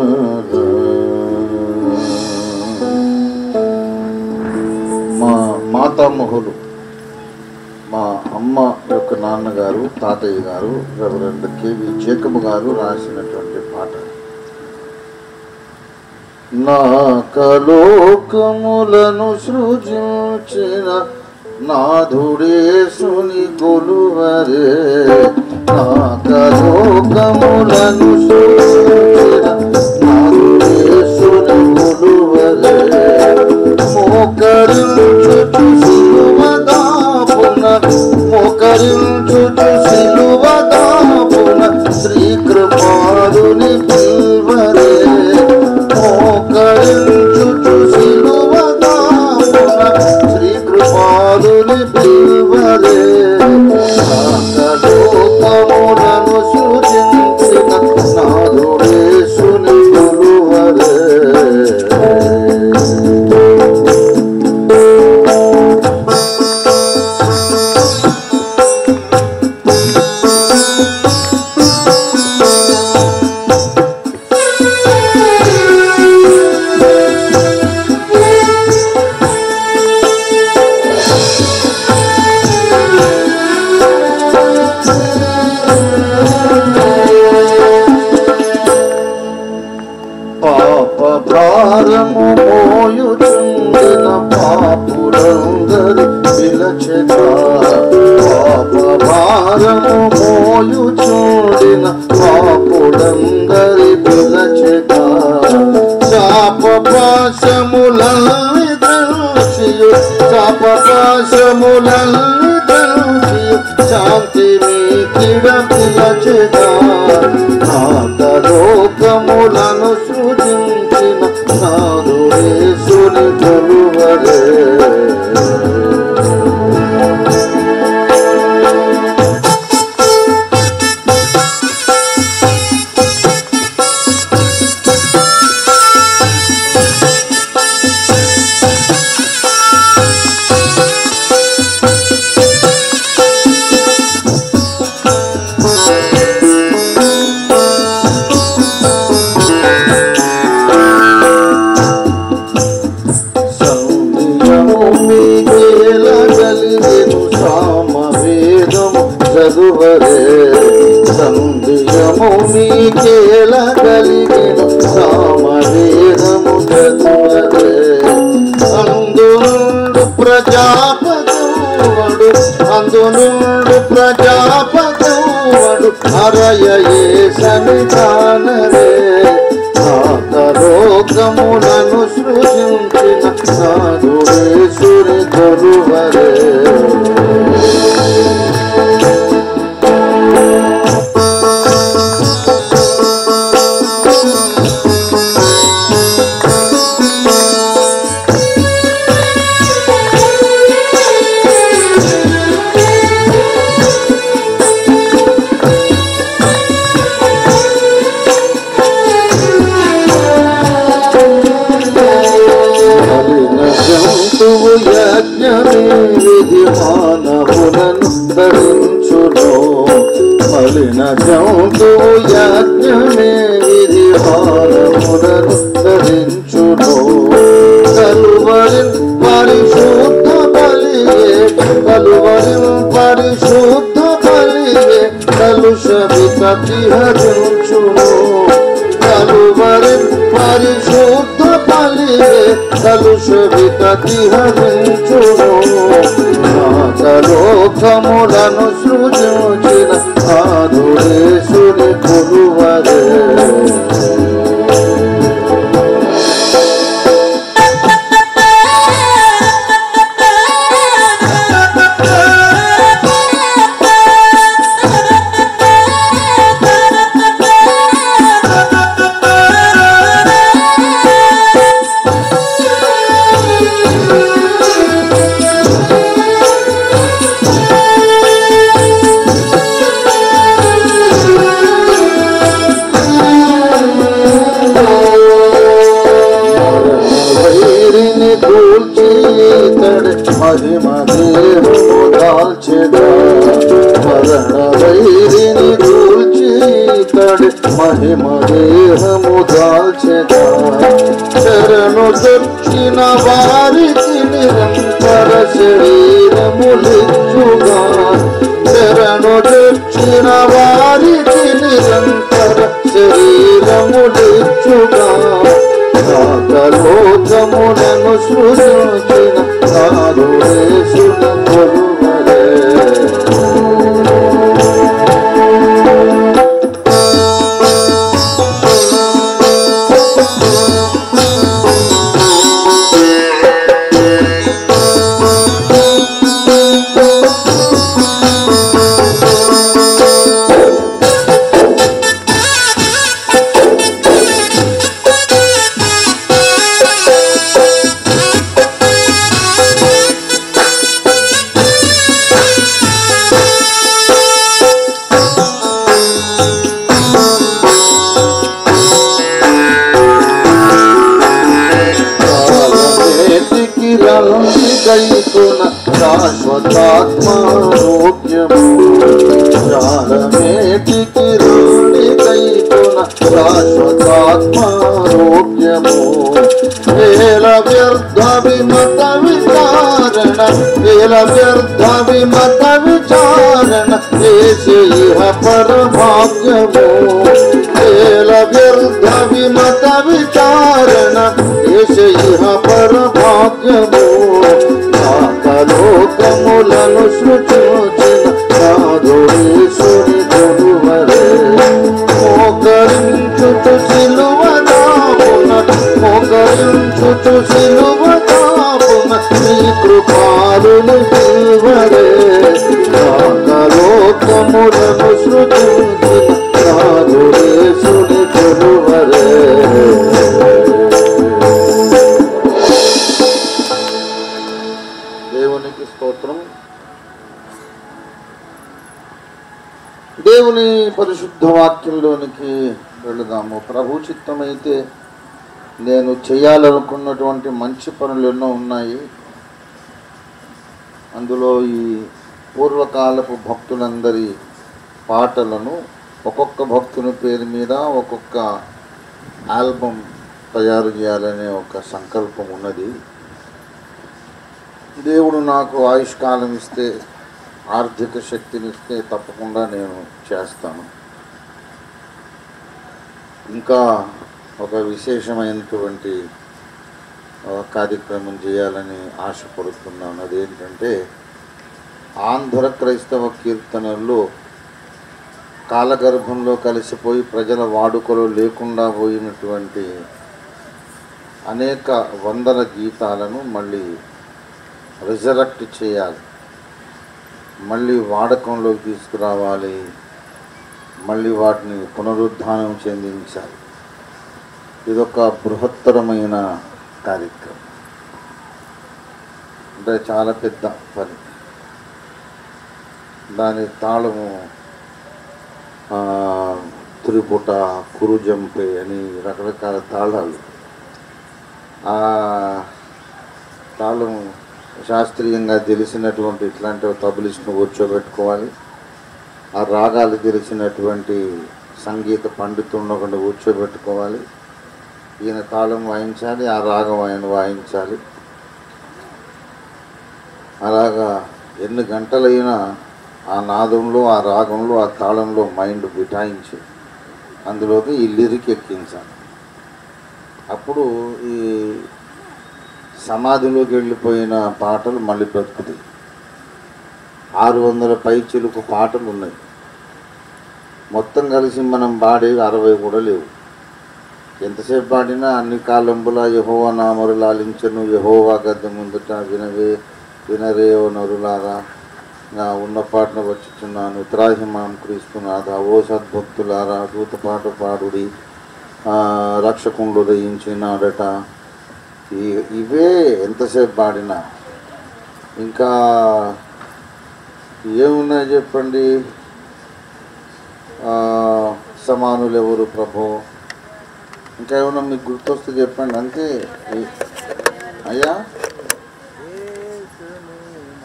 నా. మా మాతామహులు మా అమ్మ యొక్క నాన్నగారు తాతయ్య గారు రెవరెండ్ కేవి జేకబ్ గారు రాసినటువంటి పాట నాకలోకములను సృజించిన నాథుడేసుని కొలువరే నాకలోకములను సృజించిన నాథుడేసుని కొలువరే మోకరించుచు సిలువదాపున మోకరించుచు సిలువదాపున శ్రీకృపాలుని పిల్వరే మోకరించుచు సిలువదాపున శ్రీకృపాలుని పిల్వరే లోకములను సృజించిన నాదుడేసుని కొలువరే పాప భారము మోయుచుండిన పాపులందరి పిలచగా పాప భారము మోయుచుండిన పాపులందరి పిలచగా చాప పాశములని ద్రౌషియు చాప పాశములని ద్రౌషియు శాంతి మీ కిడ పిలచగా లోకములను సృజించిన నాదుడేసుని కొలువరే సంధ్యము మీకేల కలిగెను సామవేదము చదువరే సంధ్యము మీకేల కలిగెను సామవేదము చదువరే అందునుండు ప్రజాపదవుడు అందునుండు ప్రజాపదవుడు అరయ ఏ సన్నిధానరే లోకములను సృజించిన సాధుడేశ్వరి కొలువరే మలిన జంతువు యజ్ఞమే విధి మానవులను ధరించును మలిన జంతువు యజ్ఞమే విధి మానవులను ధరించును కలువరి పరిశుద్ధ బలియే కలువరి పరిశుద్ధ బలియే కలుష వికటి హరించును కలువరి పరిశుద్ధ బలియే కలుష వికటి హరించును లోకములను సృజించిన ఆధుడేశుని కొలువరే Thank ఇతడి మహిమ దేహము దాల్చెదా మరణ వైరిని కూల్చి ఇతడి మహిమ దేహము దాల్చెదా శరణు దొచ్చిన వారికి నిరంతర శరీరములిచ్చుగా శరణు దొచ్చిన వారికి నిరంతర శరీరములిచ్చుగా లోకములను సృజించిన సాధువేశుల కొలువరే కాలమేటికి రంగి గైకున శాశ్వతాత్మారోగ్యము కాలమేటికి రంగి గైకున శాశ్వతాత్మారోగ్యము వేల వ్యర్థ విమత విచారణ వేల వ్యర్థ విమత విచారణ చేసి ఇహ పరభాగ్యము వేల వ్యర్థ విమత విచారణ చేసి ఇహ పరభాగ్యము లోకములను సృజించిన సాధుడేశ్వరి గురువరే మోకరించుతు సిలువదాపున మోకరించుతు సిలువదాపున నీ కృపాలుని పిలువరే లోకములను సృజించిన సాధుడేశ్వరి గురువరే దేవునికి స్తోత్రం దేవుని పరిశుద్ధ వాక్యంలోనికి వెళదాము ప్రభు చిత్తమైతే నేను చేయాలనుకున్నటువంటి మంచి పనులు ఎన్నో ఉన్నాయి అందులో ఈ పూర్వకాలపు భక్తులందరి పాటలను ఒక్కొక్క భక్తుని పేరు మీద ఒక్కొక్క ఆల్బమ్ తయారు చేయాలనే ఒక సంకల్పం ఉన్నది దేవుడు నాకు ఆయుష్కాలం ఇస్తే ఆర్థిక శక్తిని ఇస్తే తప్పకుండా నేను చేస్తాను ఇంకా ఒక విశేషమైనటువంటి ఆ, కార్యక్రమం చేయాలని ఆశపడుతున్నాను అదేంటంటే ఆంధ్ర క్రైస్తవ కీర్తనల్లో కాలగర్భంలో కలిసిపోయి ప్రజల వాడుకలో లేకుండా పోయినటువంటి అనేక వందల గీతాలను మళ్ళీ రిజరెక్ట్ చేయాలి మళ్ళీ వాడకంలోకి తీసుకురావాలి మళ్ళీ వాటిని పునరుద్ధానం చెందించాలి ఇదొక బృహత్తరమైన కార్యక్రమం అంటే చాలా పెద్ద పని దాని తాళము ఆ, త్రిపుట కురుజంపే అని రకరకాల తాళాలు ఆ తాళం శాస్త్రీయంగా తెలిసినటువంటి ఇట్లాంటి తబలిస్ట్ను కూర్చోబెట్టుకోవాలి ఆ రాగాలు తెలిసినటువంటి సంగీత పండితులను ఒకటి కూర్చోబెట్టుకోవాలి ఈయన తాళం వాయించాలి ఆ రాగం ఆయన వాయించాలి అలాగా ఎన్ని గంటలైనా ఆ నాదంలో ఆ రాగంలో ఆ తాళంలో మైండ్ బిటాయించి అందులోకి ఈ లిరిక్ ఎక్కించాలి అప్పుడు ఈ సమాధిలోకి వెళ్ళిపోయిన పాటలు మళ్ళీ బ్రతుకుతాయి ఆరు వందల పై చిలుకు పాటలు ఉన్నాయి మొత్తం కలిసి మనం పాడేవి అరవై కూడా లేవు ఎంతసేపు పాడినా అన్ని కాలంబుల యహోవా నామరు లాలించను యహోవా గద్దె ముందుట వినవే వినరే ఓ నరులారా నా ఉన్న పాటను వచ్చుచున్నాను త్రాహిమాం క్రీస్తునాథ ఓ సద్భక్తులారా దూత పాట పాడుడి ఆ, రక్షకుండు ఉదయించినాడట ఈ ఇవే ఎంతసేపు పాడినా ఇంకా ఏమున్నాయి చెప్పండి ఆ, సమానులు ఎవరు ప్రభు ఇంకా ఏమన్నా మీకు గుర్తొస్తే చెప్పండి అంతే ఈ- అయ్యా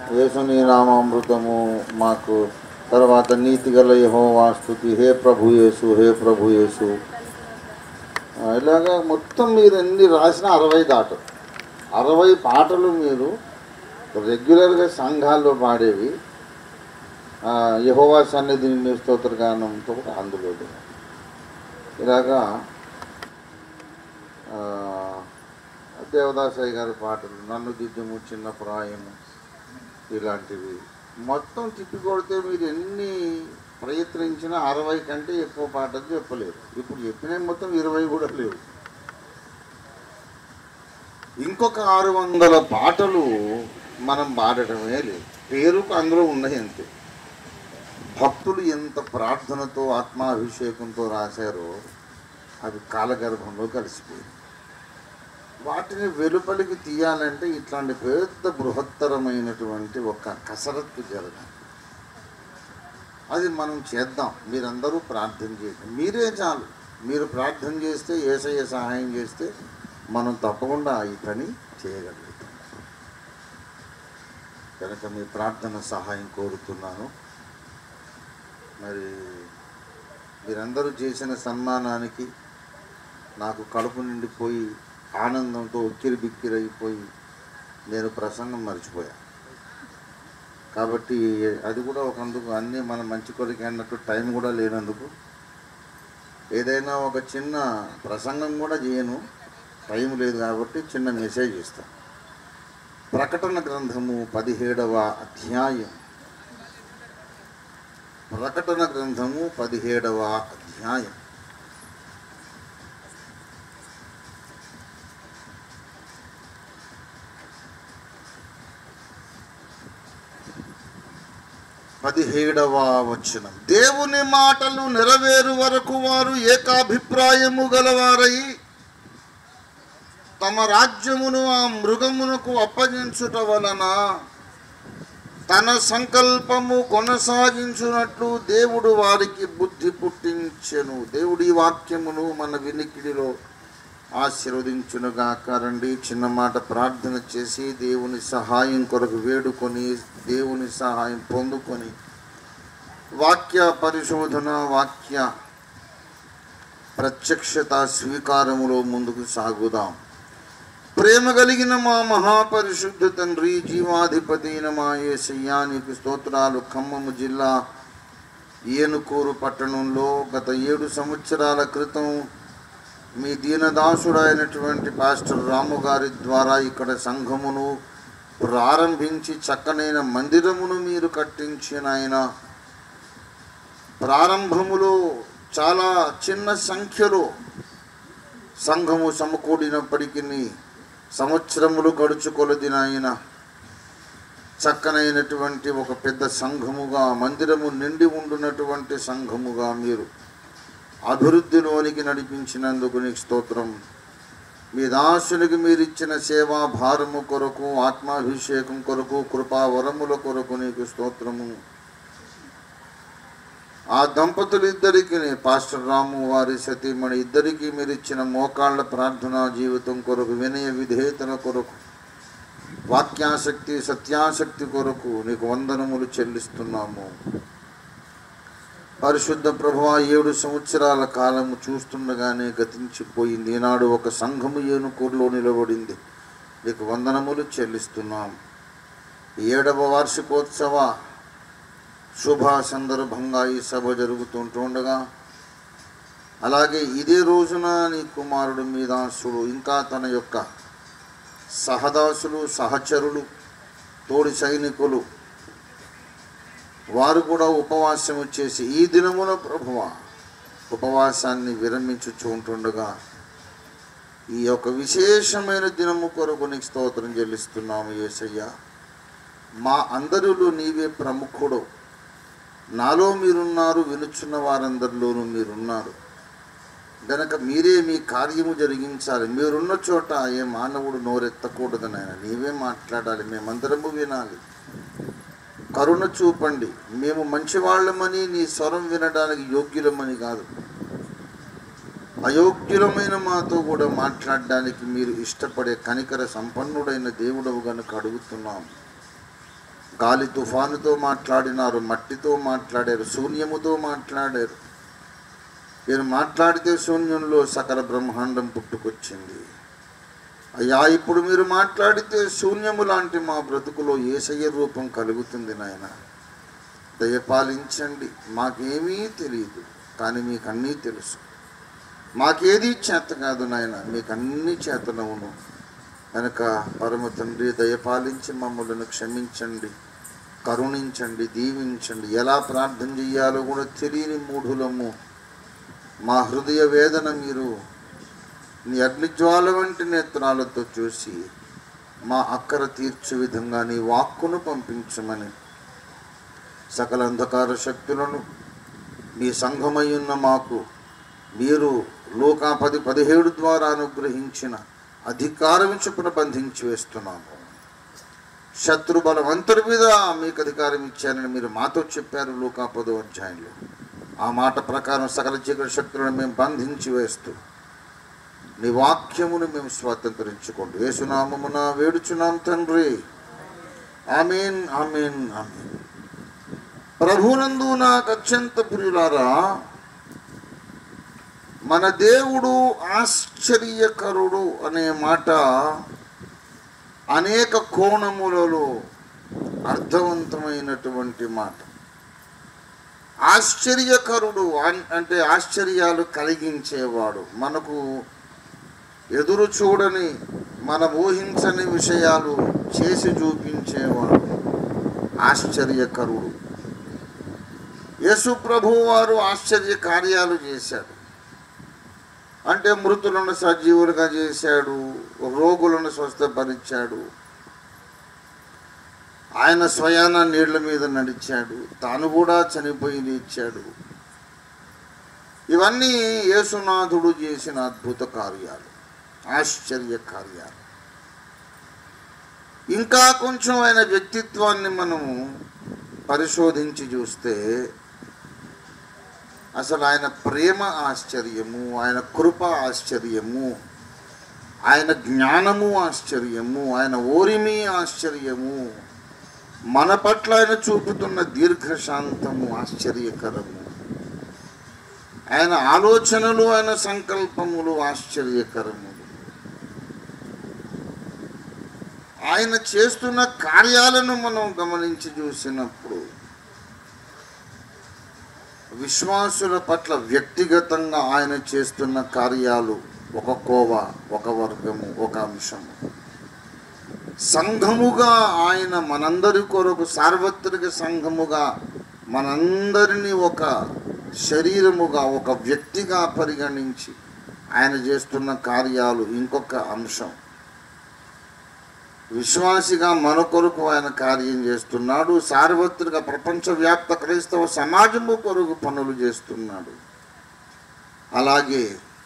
యేసుని నామామృతము మాకు తర్వాత నీతిగల యెహోవా స్తుతి హే ప్రభు యేసు హే ప్రభు యేసు ఆ, ఇలాగా మొత్తం మీరు ఎన్ని రాసిన అరవై దాటు అరవై పాటలు మీరు రెగ్యులర్గా సంఘాల్లో పాడేవి ఆ, యెహోవా సన్నిధిని మీ స్తోత్రగానంతో కూడా అందులో లేదు. ఇలాగా ఆ, దేవదాసయ్య గారి పాటలు నన్ను దిద్దము చిన్న ప్రాయము ఇలాంటివి మొత్తం తిప్పి కొడితే మీరు ఎన్ని ప్రయత్నించినా అరవై కంటే ఎక్కువ పాటలు చెప్పలేరు ఇప్పుడు చెప్పిన మొత్తం ఇరవై కూడా లేవు ఇంకొక ఆరు వందల పాటలు మనం పాడటమే లేదు పేరుకు అందులో ఉన్నాయి అంతే భక్తులు ఎంత ప్రార్థనతో ఆత్మాభిషేకంతో రాశారో అది కాలగర్భంలో కలిసిపోయింది వాటిని వెలుపలికి తీయాలంటే ఇట్లాంటి పెద్ద బృహత్తరమైనటువంటి ఒక కసరత్తు జరగాలి అది మనం చేద్దాం మీరందరూ ప్రార్థన చేయండి మీరే చాలు మీరు ప్రార్థన చేస్తే ఏసయ్య సహాయం చేస్తే మనం తప్పకుండా ఈ పని చేయగలుగుతాం కనుక మీ ప్రార్థన సహాయం కోరుతున్నాను మరి మీరందరూ చేసిన సన్మానానికి నాకు కడుపు నిండిపోయి ఆనందంతో ఉక్కిరి బిక్కిరైపోయి నేను ప్రసంగం మర్చిపోయాను కాబట్టి అది కూడా ఒకందుకు అన్నీ మన మంచి కొరికి అన్నట్టు టైం కూడా లేనందుకు ఏదైనా ఒక చిన్న ప్రసంగం కూడా చేయను టైం లేదు కాబట్టి చిన్న మెసేజ్ ఇస్తాను ప్రకటన గ్రంథము పదిహేడవ అధ్యాయం ప్రకటన గ్రంథము పదిహేడవ అధ్యాయం పదిహేడవ వచనం దేవుని మాటలు నెరవేరు వరకు వారు ఏకాభిప్రాయము గలవారై తమ రాజ్యమును ఆ మృగమునకు అప్పగించుట వలన తన సంకల్పము కొనసాగించున్నట్లు దేవుడు వారికి బుద్ధి పుట్టించెను దేవుడి వాక్యమును మన వినికిడిలో ఆశీర్వదించునుగాక రండి చిన్న మాట ప్రార్థన చేసి దేవుని సహాయం కొరకు వేడుకొని దేవుని సహాయం పొందుకొని వాక్య పరిశోధన వాక్య ప్రత్యక్షత స్వీకారములో ముందుకు సాగుదాం ప్రేమ కలిగిన మా మహాపరిశుద్ధ తండ్రి జీవాధిపతి అయిన మా యేసయ్యా నీకు స్తోత్రాలు ఖమ్మము జిల్లా ఏనుకూరు పట్టణంలో గత ఏడు సంవత్సరాల క్రితం మీ దీనదాసుడైనటువంటి పాస్టర్ రాము గారి ద్వారా ఇక్కడ సంఘమును ప్రారంభించి చక్కనైన మందిరమును మీరు కట్టించిన ఆయన ప్రారంభములో చాలా చిన్న సంఖ్యలో సంఘము సమకూడినప్పటికీ సంవత్సరములు గడుచుకొలదిన ఆయన చక్కనైనటువంటి ఒక పెద్ద సంఘముగా మందిరము నిండి ఉండునటువంటి సంఘముగా మీరు అభివృద్ధిలోనికి నడిపించినందుకు నీకు స్తోత్రం మీ దాసునికి మీరు ఇచ్చిన సేవా భారము కొరకు ఆత్మాభిషేకం కొరకు కృపా వరముల కొరకు నీకు స్తోత్రము ఆ దంపతులిద్దరికి పాస్టర్ రాము వారి సతీమణి ఇద్దరికి మీరు ఇచ్చిన మోకాళ్ళ ప్రార్థనా జీవితం కొరకు వినయ విధేయతల కొరకు వాక్యాసక్తి సత్యాసక్తి కొరకు నీకు వందనములు చెల్లిస్తున్నాము పరిశుద్ధ ప్రభువా ఏడు సంవత్సరాల కాలము చూస్తుండగానే గతించిపోయింది ఈనాడు ఒక సంఘము ఏనుకూరులో నిలబడింది నీకు వందనములు చెల్లిస్తున్నాం ఏడవ వార్షికోత్సవ శుభ సందర్భంగా ఈ సభ జరుగుతుంటుండగా అలాగే ఇదే రోజున నీ కుమారుడు మీ దాసుడు ఇంకా తన యొక్క సహదాసులు సహచరులు తోడి సైనికులు వారు కూడా ఉపవాసం చేసి ఈ దినమున ప్రభువ ఉపవాసాన్ని విరమించుచూ ఉంటుండగా ఈ యొక్క విశేషమైన దినము కొరకు నీకు స్తోత్రం చెల్లిస్తున్నాము యేసయ్య మా అందరిలో నీవే ప్రముఖుడు నాలో మీరున్నారు వినుచున్న వారందరిలోనూ మీరున్నారు గనక మీరే మీ కార్యము జరిగించాలి మీరున్న చోట ఏ మానవుడు నోరెత్తకూడదు నాయన నీవే మాట్లాడాలి మేమందరము వినాలి కరుణ చూపండి మేము మంచివాళ్ళమని నీ స్వరం వినడానికి యోగ్యులమని కాదు అయోగ్యులమైన మాతో కూడా మాట్లాడడానికి మీరు ఇష్టపడే కనికర సంపన్నుడైన దేవుడవు గనుక అడుగుతున్నాం గాలి తుఫానుతో మాట్లాడినారు మట్టితో మాట్లాడారు శూన్యముతో మాట్లాడారు మీరు మాట్లాడితే శూన్యంలో సకల బ్రహ్మాండం పుట్టుకొచ్చింది అయ్యా ఇప్పుడు మీరు మాట్లాడితే శూన్యము లాంటి మా బ్రతుకులో ఏసయ్య రూపం కలుగుతుంది నాయన దయపాలించండి మాకేమీ తెలియదు కానీ మీకు అన్నీ తెలుసు మాకేది చేత కాదు నాయన మీకు అన్ని చేతనవును కనుక పరమ తండ్రి దయపాలించి మమ్మల్ని క్షమించండి కరుణించండి దీవించండి ఎలా ప్రార్థన చేయాలో కూడా తెలియని మూఢులము మా హృదయ వేదన మీరు నీ అగ్నిజ్వాల వంటి నేత్రాలతో చూసి మా అక్కర తీర్చే విధంగా నీ వాక్కును పంపించమని సకల అంధకార శక్తులను మీ సంఘమయ్యున్న మాకు మీరు లోకా పది పదిహేడు ద్వారా అనుగ్రహించిన అధికారం చొప్పున బంధించి వేస్తున్నాము శత్రు బలవంతుడి మీద మీకు అధికారం ఇచ్చారని మీరు మాతో చెప్పారు లోకా పదో అధ్యాయంలో ఆ మాట ప్రకారం సకల చీకటి శక్తులను మేము బంధించి వేస్తూ నీ వాక్యమును మేము స్వాతంత్రించుకోండి యేసునామమున వేడుచున్నాం తండ్రి ఆమెన్ ఆమెన్ ఆమెన్ ప్రభునందు నాకు అత్యంత ప్రియులారా మన దేవుడు ఆశ్చర్యకరుడు అనే మాట అనేక కోణములలో అర్థవంతమైనటువంటి మాట ఆశ్చర్యకరుడు అన్- అంటే ఆశ్చర్యాలు కలిగించేవాడు మనకు ఎదురు చూడని మనం ఊహించని విషయాలు చేసి చూపించేవాడు ఆశ్చర్యకరుడు యేసు ప్రభు వారు ఆశ్చర్య కార్యాలు చేశాడు అంటే మృతులను సజీవులుగా చేశాడు రోగులను స్వస్థపరిచాడు ఆయన స్వయాన నీళ్ల మీద నడిచాడు తాను కూడా చనిపోయి లేచాడు ఇవన్నీ యేసునాథుడు చేసిన అద్భుత కార్యాలు ఆశ్చర్య కార్యాలు ఇంకా కొంచెం ఆయన వ్యక్తిత్వాన్ని మనము పరిశోధించి చూస్తే అసలు ఆయన ప్రేమ ఆశ్చర్యము ఆయన కృప ఆశ్చర్యము ఆయన జ్ఞానము ఆశ్చర్యము ఆయన ఓరిమి ఆశ్చర్యము మన పట్ల ఆయన చూపుతున్న దీర్ఘశాంతము ఆశ్చర్యకరము ఆయన ఆలోచనలు ఆయన సంకల్పములు ఆశ్చర్యకరములు ఆయన చేస్తున్న కార్యాలను మనం గమనించి చూసినప్పుడు విశ్వాసుల పట్ల వ్యక్తిగతంగా ఆయన చేస్తున్న కార్యాలు ఒక కోవ ఒక వర్గము ఒక అంశము సంఘముగా ఆయన మనందరి కొరకు సార్వత్రిక సంఘముగా మనందరినీ ఒక శరీరముగా ఒక వ్యక్తిగా పరిగణించి ఆయన చేస్తున్న కార్యాలు ఇంకొక అంశం విశ్వాసిగా మన కొరకు ఆయన కార్యం చేస్తున్నాడు సార్వత్రిక ప్రపంచవ్యాప్త క్రైస్తవ సమాజము కొరకు పనులు చేస్తున్నాడు అలాగే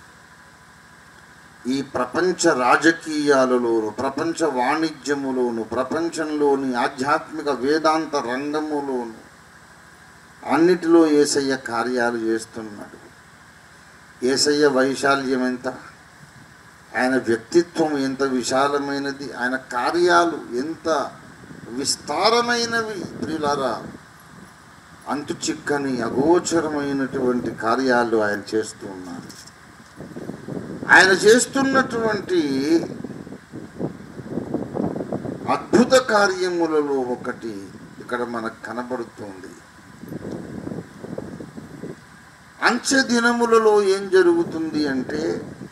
ఈ ప్రపంచ రాజకీయాలలోను ప్రపంచ వాణిజ్యములోను ప్రపంచంలోని ఆధ్యాత్మిక వేదాంత రంగములోను అన్నిటిలో ఏసయ్య కార్యాలు చేస్తున్నాడు ఏసయ్య వైశాల్యం ఎంత ఆయన వ్యక్తిత్వం ఎంత విశాలమైనది ఆయన కార్యాలు ఎంత విస్తారమైనవి ప్రియులారా అంతు చిక్కని అగోచరమైనటువంటి కార్యాలు ఆయన చేస్తూ ఉన్నారు ఆయన చేస్తున్నటువంటి అద్భుత కార్యములలో ఒకటి ఇక్కడ మనకు కనబడుతుంది అంచె దినములలో ఏం జరుగుతుంది అంటే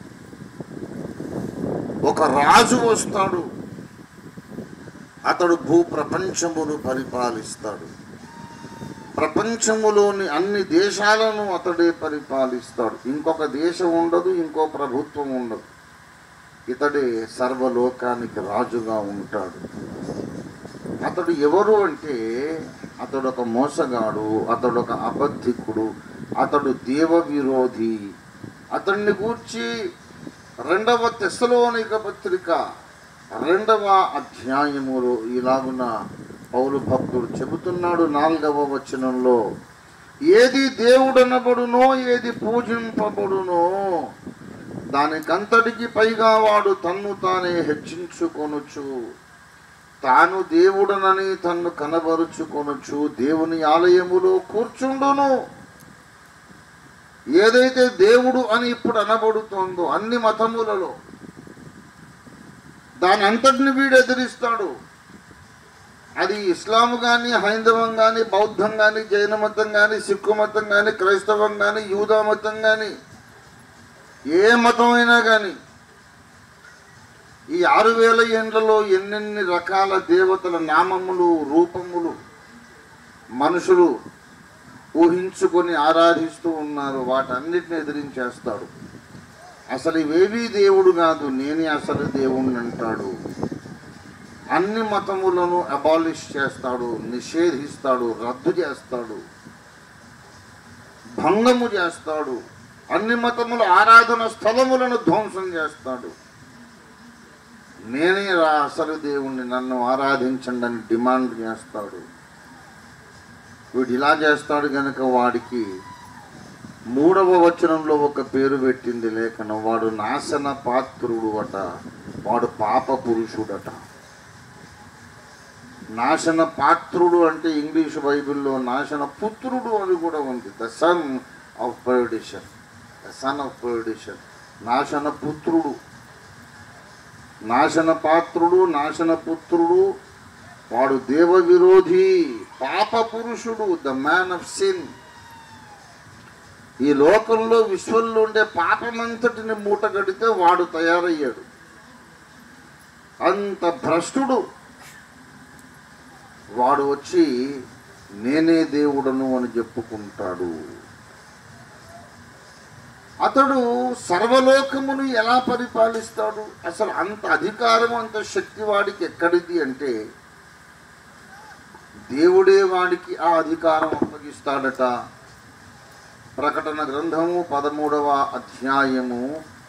ఒక రాజు వస్తాడు అతడు భూ ప్రపంచమును పరిపాలిస్తాడు ప్రపంచములోని అన్ని దేశాలను అతడే పరిపాలిస్తాడు ఇంకొక దేశం ఉండదు ఇంకో ప్రభుత్వం ఉండదు ఇతడే సర్వలోకానికి రాజుగా ఉంటాడు అతడు ఎవరు అంటే అతడు ఒక మోసగాడు అతడు ఒక అబద్ధికుడు అతడు దేవ విరోధి అతన్ని గూర్చి రెండవ తెస్సలోనిక పత్రిక రెండవ అధ్యాయములో ఇలాగున పౌలు భక్తుడు చెబుతున్నాడు నాలుగవ వచనంలో ఏది దేవుడనబడునో ఏది పూజింపబడునో దానికంతటికి పైగా వాడు తన్ను తానే హెచ్చించుకొనుచు తాను దేవుడనని తన్ను కనబరుచుకొనొచ్చు దేవుని ఆలయములో కూర్చుండును ఏదైతే దేవుడు అని ఇప్పుడు అనబడుతోందో అన్ని మతములలో దాని అంతటిని వీడు ఎదిరిస్తాడు అది ఇస్లాం కానీ హైందవం కానీ బౌద్ధం కానీ జైన మతం కానీ సిక్కు మతం కానీ క్రైస్తవం కానీ యూదా మతం కానీ ఏ మతం అయినా కానీ ఈ ఆరు వేల ఏండ్లలో ఎన్నెన్ని రకాల దేవతల నామములు రూపములు మనుషులు ఊహించుకొని ఆరాధిస్తూ ఉన్నారు వాటన్నిటిని ఎదిరించేస్తాడు అసలు ఇవేవీ దేవుడు కాదు నేనే అసలు దేవుణ్ణి అంటాడు అన్ని మతములను అబాలిష్ చేస్తాడు నిషేధిస్తాడు రద్దు చేస్తాడు భంగము చేస్తాడు అన్ని మతముల ఆరాధన స్థలములను ధ్వంసం చేస్తాడు నేనే రా అసలు దేవుణ్ణి నన్ను ఆరాధించండి అని డిమాండ్ చేస్తాడు వీడు ఇలా చేస్తాడు గనుక వాడికి మూడవ వచనంలో ఒక పేరు పెట్టింది లేఖనం వాడు నాశన పాత్రుడు అట వాడు పాప పురుషుడట నాశన పాత్రుడు అంటే ఇంగ్లీష్ బైబిల్లో నాశన పుత్రుడు అని కూడా ఉంది the son of perdition the son of perdition నాశన పుత్రుడు నాశన పాత్రుడు నాశన పుత్రుడు వాడు దేవ విరోధి పాప పురుషుడు ద మ్యాన్ ఆఫ్ సిన్ ఈ లోకంలో విశ్వంలో ఉండే పాపమంతటిని మూట కడితే వాడు తయారయ్యాడు అంత భ్రష్టుడు వాడు వచ్చి నేనే దేవుడను అని చెప్పుకుంటాడు అతడు సర్వలోకమును ఎలా పరిపాలిస్తాడు అసలు అంత అధికారం అంత శక్తి వాడికి ఎక్కడిది అంటే దేవుడే వాడికి ఆ అధికారం అప్పగిస్తాడట ప్రకటన గ్రంథము పదమూడవ అధ్యాయము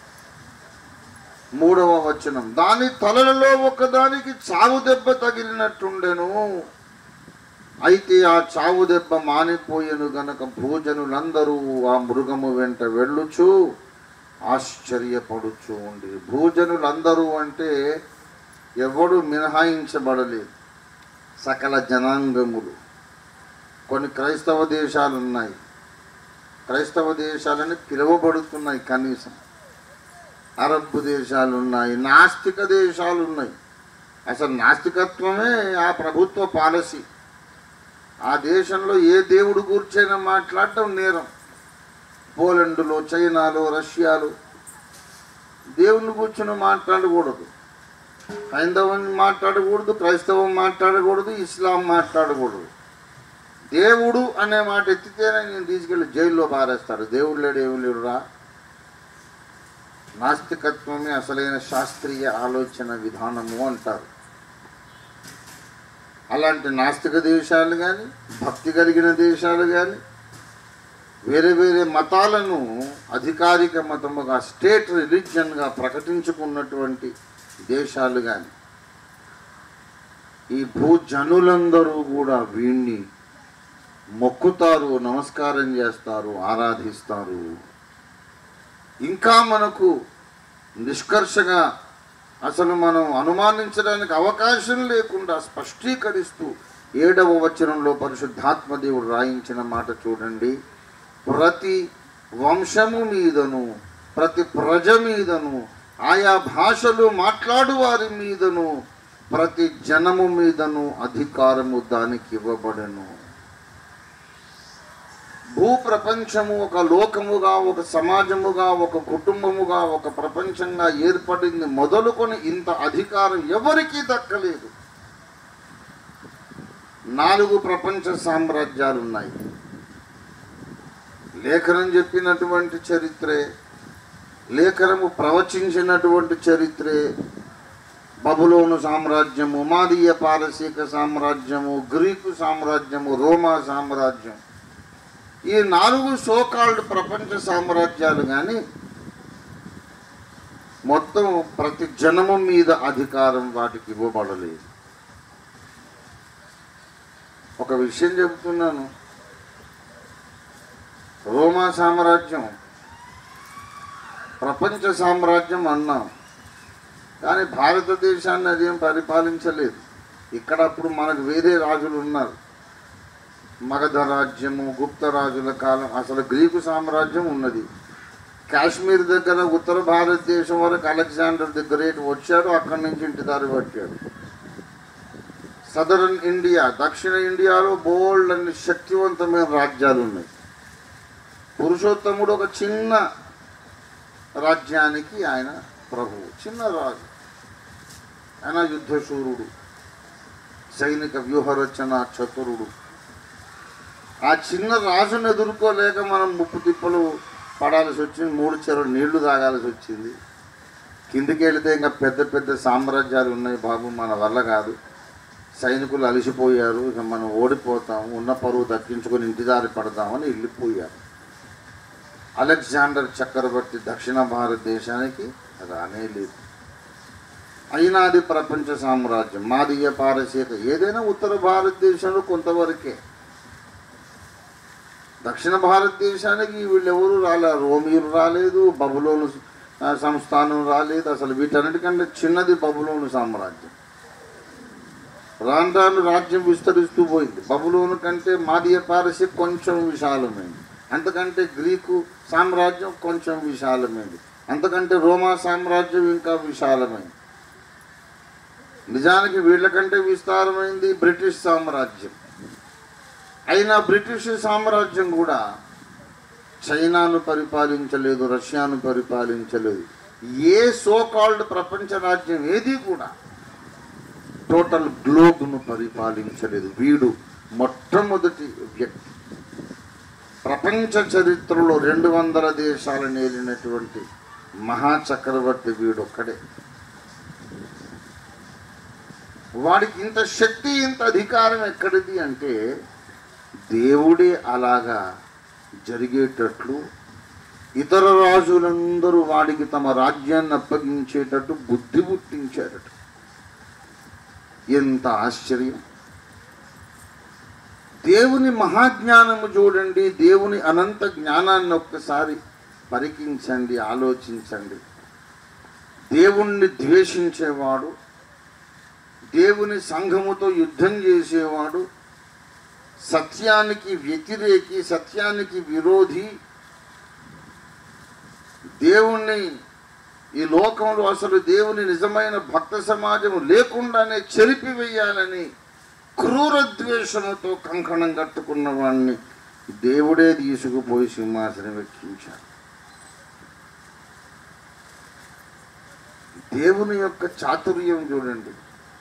మూడవ వచనం దాని తలలలో ఒకదానికి చావు దెబ్బ తగిలినట్టుండెను అయితే ఆ చావు దెబ్బ మానిపోయెను గనక భూజనులందరూ ఆ మృగము వెంట వెళ్ళుచు ఆశ్చర్యపడుచు ఉండి భూజనులందరూ అంటే ఎవడు మినహాయించబడలేదు సకల జనాంగములు కొన్ని క్రైస్తవ దేశాలు ఉన్నాయి క్రైస్తవ దేశాలని పిలువబడుతున్నాయి కనీసం అరబ్ దేశాలు ఉన్నాయి నాస్తిక దేశాలు ఉన్నాయి అసలు నాస్తికత్వమే ఆ ప్రభుత్వ పాలసీ ఆ దేశంలో ఏ దేవుడు కూర్చైనా మాట్లాడటం నేరం పోలండులో చైనాలో రష్యాలో దేవుని కూర్చొని మాట్లాడకూడదు హైందవం మాట్లాడకూడదు క్రైస్తవం మాట్లాడకూడదు ఇస్లాం మాట్లాడకూడదు దేవుడు అనే మాట ఎత్తితేనే నేను తీసుకెళ్ళి జైల్లో పారేస్తాడు దేవుడు లేడు ఏమి లేడు రా నాస్తికత్వమే అసలైన శాస్త్రీయ ఆలోచన విధానము అంటారు అలాంటి నాస్తిక దేశాలు కానీ భక్తి కలిగిన దేశాలు కానీ వేరే వేరే మతాలను అధికారిక మతముగా స్టేట్ రిలీజియన్గా ప్రకటించుకున్నటువంటి దేశాలు కానీ ఈ భూజనులందరూ కూడా వీణ్ణి మొక్కుతారు నమస్కారం చేస్తారు ఆరాధిస్తారు ఇంకా మనకు నిష్కర్షగా అసలు మనం అనుమానించడానికి అవకాశం లేకుండా స్పష్టీకరిస్తూ ఏడవ వచనంలో పరిశుద్ధాత్మ దేవుడు రాయించిన మాట చూడండి ప్రతి వంశము మీదను ప్రతి ప్రజ మీదను ఆయా భాషలు మాట్లాడు వారి మీదను ప్రతి జనము మీదను అధికారము దానికి ఇవ్వబడను భూ ప్రపంచము ఒక లోకముగా ఒక సమాజముగా ఒక కుటుంబముగా ఒక ప్రపంచంగా ఏర్పడింది మొదలుకొని ఇంత అధికారం ఎవరికీ దక్కలేదు నాలుగు ప్రపంచ సామ్రాజ్యాలు ఉన్నాయి లేఖనం చెప్పినటువంటి చరిత్రే లేఖనము ప్రవచించినటువంటి చరిత్రే బబులోను సామ్రాజ్యము మాదీయ పారసీక సామ్రాజ్యము గ్రీకు సామ్రాజ్యము రోమా సామ్రాజ్యం ఈ నాలుగు సోకాల్డ్ ప్రపంచ సామ్రాజ్యాలు కానీ మొత్తం ప్రతి జనము మీద అధికారం వాటికి ఇవ్వబడలేదు ఒక విషయం చెబుతున్నాను రోమా సామ్రాజ్యం ప్రపంచ సామ్రాజ్యం అన్నాం కానీ భారతదేశాన్ని అదేం పరిపాలించలేదు ఇక్కడ అప్పుడు మనకు వేరే రాజులు ఉన్నారు మగధ రాజ్యము గుప్త రాజుల కాలం అసలు గ్రీకు సామ్రాజ్యం ఉన్నది కాశ్మీర్ దగ్గర ఉత్తర భారతదేశం వరకు అలెగ్జాండర్ ది గ్రేట్ వచ్చాడు అక్కడి నుంచి ఇంటి దారి పట్టాడు సదరన్ ఇండియా దక్షిణ ఇండియాలో బోల్డ్ అన్ని శక్తివంతమైన రాజ్యాలు ఉన్నాయి పురుషోత్తముడు ఒక చిన్న రాజ్యానికి ఆయన ప్రభువు చిన్న రాజు ఆయన యుద్ధశూరుడు సైనిక వ్యూహరచన చతురుడు ఆ చిన్న రాజును ఎదుర్కోలేక మనం ముప్పు తిప్పలు పడాల్సి వచ్చింది మూడు చెరువు నీళ్లు తాగాల్సి వచ్చింది కిందికి వెళితే ఇంకా పెద్ద పెద్ద సామ్రాజ్యాలు ఉన్నాయి బాబు మన వల్ల కాదు సైనికులు అలసిపోయారు ఇక మనం ఓడిపోతాం ఉన్న పరువు దక్కించుకొని ఇంటిదారి పడదామని వెళ్ళిపోయారు అలెగ్జాండర్ చక్రవర్తి దక్షిణ భారతదేశానికి రానే లేదు అయినా అది ప్రపంచ సామ్రాజ్యం మాదీయ పారసీక ఏదైనా ఉత్తర భారతదేశంలో కొంతవరకే దక్షిణ భారతదేశానికి వీళ్ళెవరు రాలే రోమియోలు రాలేదు బబులోను ఆ, సంస్థానం రాలేదు అసలు వీటన్నిటికంటే చిన్నది బబులోను సామ్రాజ్యం రాను రాను రాజ్యం విస్తరిస్తూ పోయింది బబులోను కంటే మాదీయ పారసీ కొంచెం విశాలమైంది అంతకంటే గ్రీకు సామ్రాజ్యం కొంచెం విశాలమైంది అంతకంటే రోమా సామ్రాజ్యం ఇంకా విశాలమైంది నిజానికి వీళ్ళకంటే విస్తారమైంది బ్రిటిష్ సామ్రాజ్యం అయినా బ్రిటిష్ సామ్రాజ్యం కూడా చైనాను పరిపాలించలేదు రష్యాను పరిపాలించలేదు ఏ సో కాల్డ్ ప్రపంచ రాజ్యం ఏది కూడా టోటల్ గ్లోబ్ను పరిపాలించలేదు వీడు మొట్టమొదటి వ్యక్తి ప్రపంచ చరిత్రలో రెండు వందల దేశాలు నేలినటువంటి మహాచక్రవర్తి వీడొక్కడే వాడికి ఇంత శక్తి ఇంత అధికారం ఎక్కడిది అంటే దేవుడే అలాగా జరిగేటట్లు ఇతర రాజులందరూ వాడికి తమ రాజ్యాన్ని అప్పగించేటట్టు బుద్ధి పుట్టించారట ఎంత ఆశ్చర్యం దేవుని మహాజ్ఞానము చూడండి దేవుని అనంత జ్ఞానాన్ని ఒక్కసారి పరికించండి ఆలోచించండి దేవుణ్ణి ద్వేషించేవాడు దేవుని సంఘముతో యుద్ధం చేసేవాడు సత్యానికి వ్యతిరేకి సత్యానికి విరోధి దేవుణ్ణి ఈ లోకంలో అసలు దేవుని నిజమైన భక్త సమాజం లేకుండానే చెరిపివేయాలని క్రూర ద్వేషముతో కంకణం కట్టుకున్న వాడిని దేవుడే తీసుకుపోయి సింహాసనం ఎక్కించాడు దేవుని యొక్క చాతుర్యం చూడండి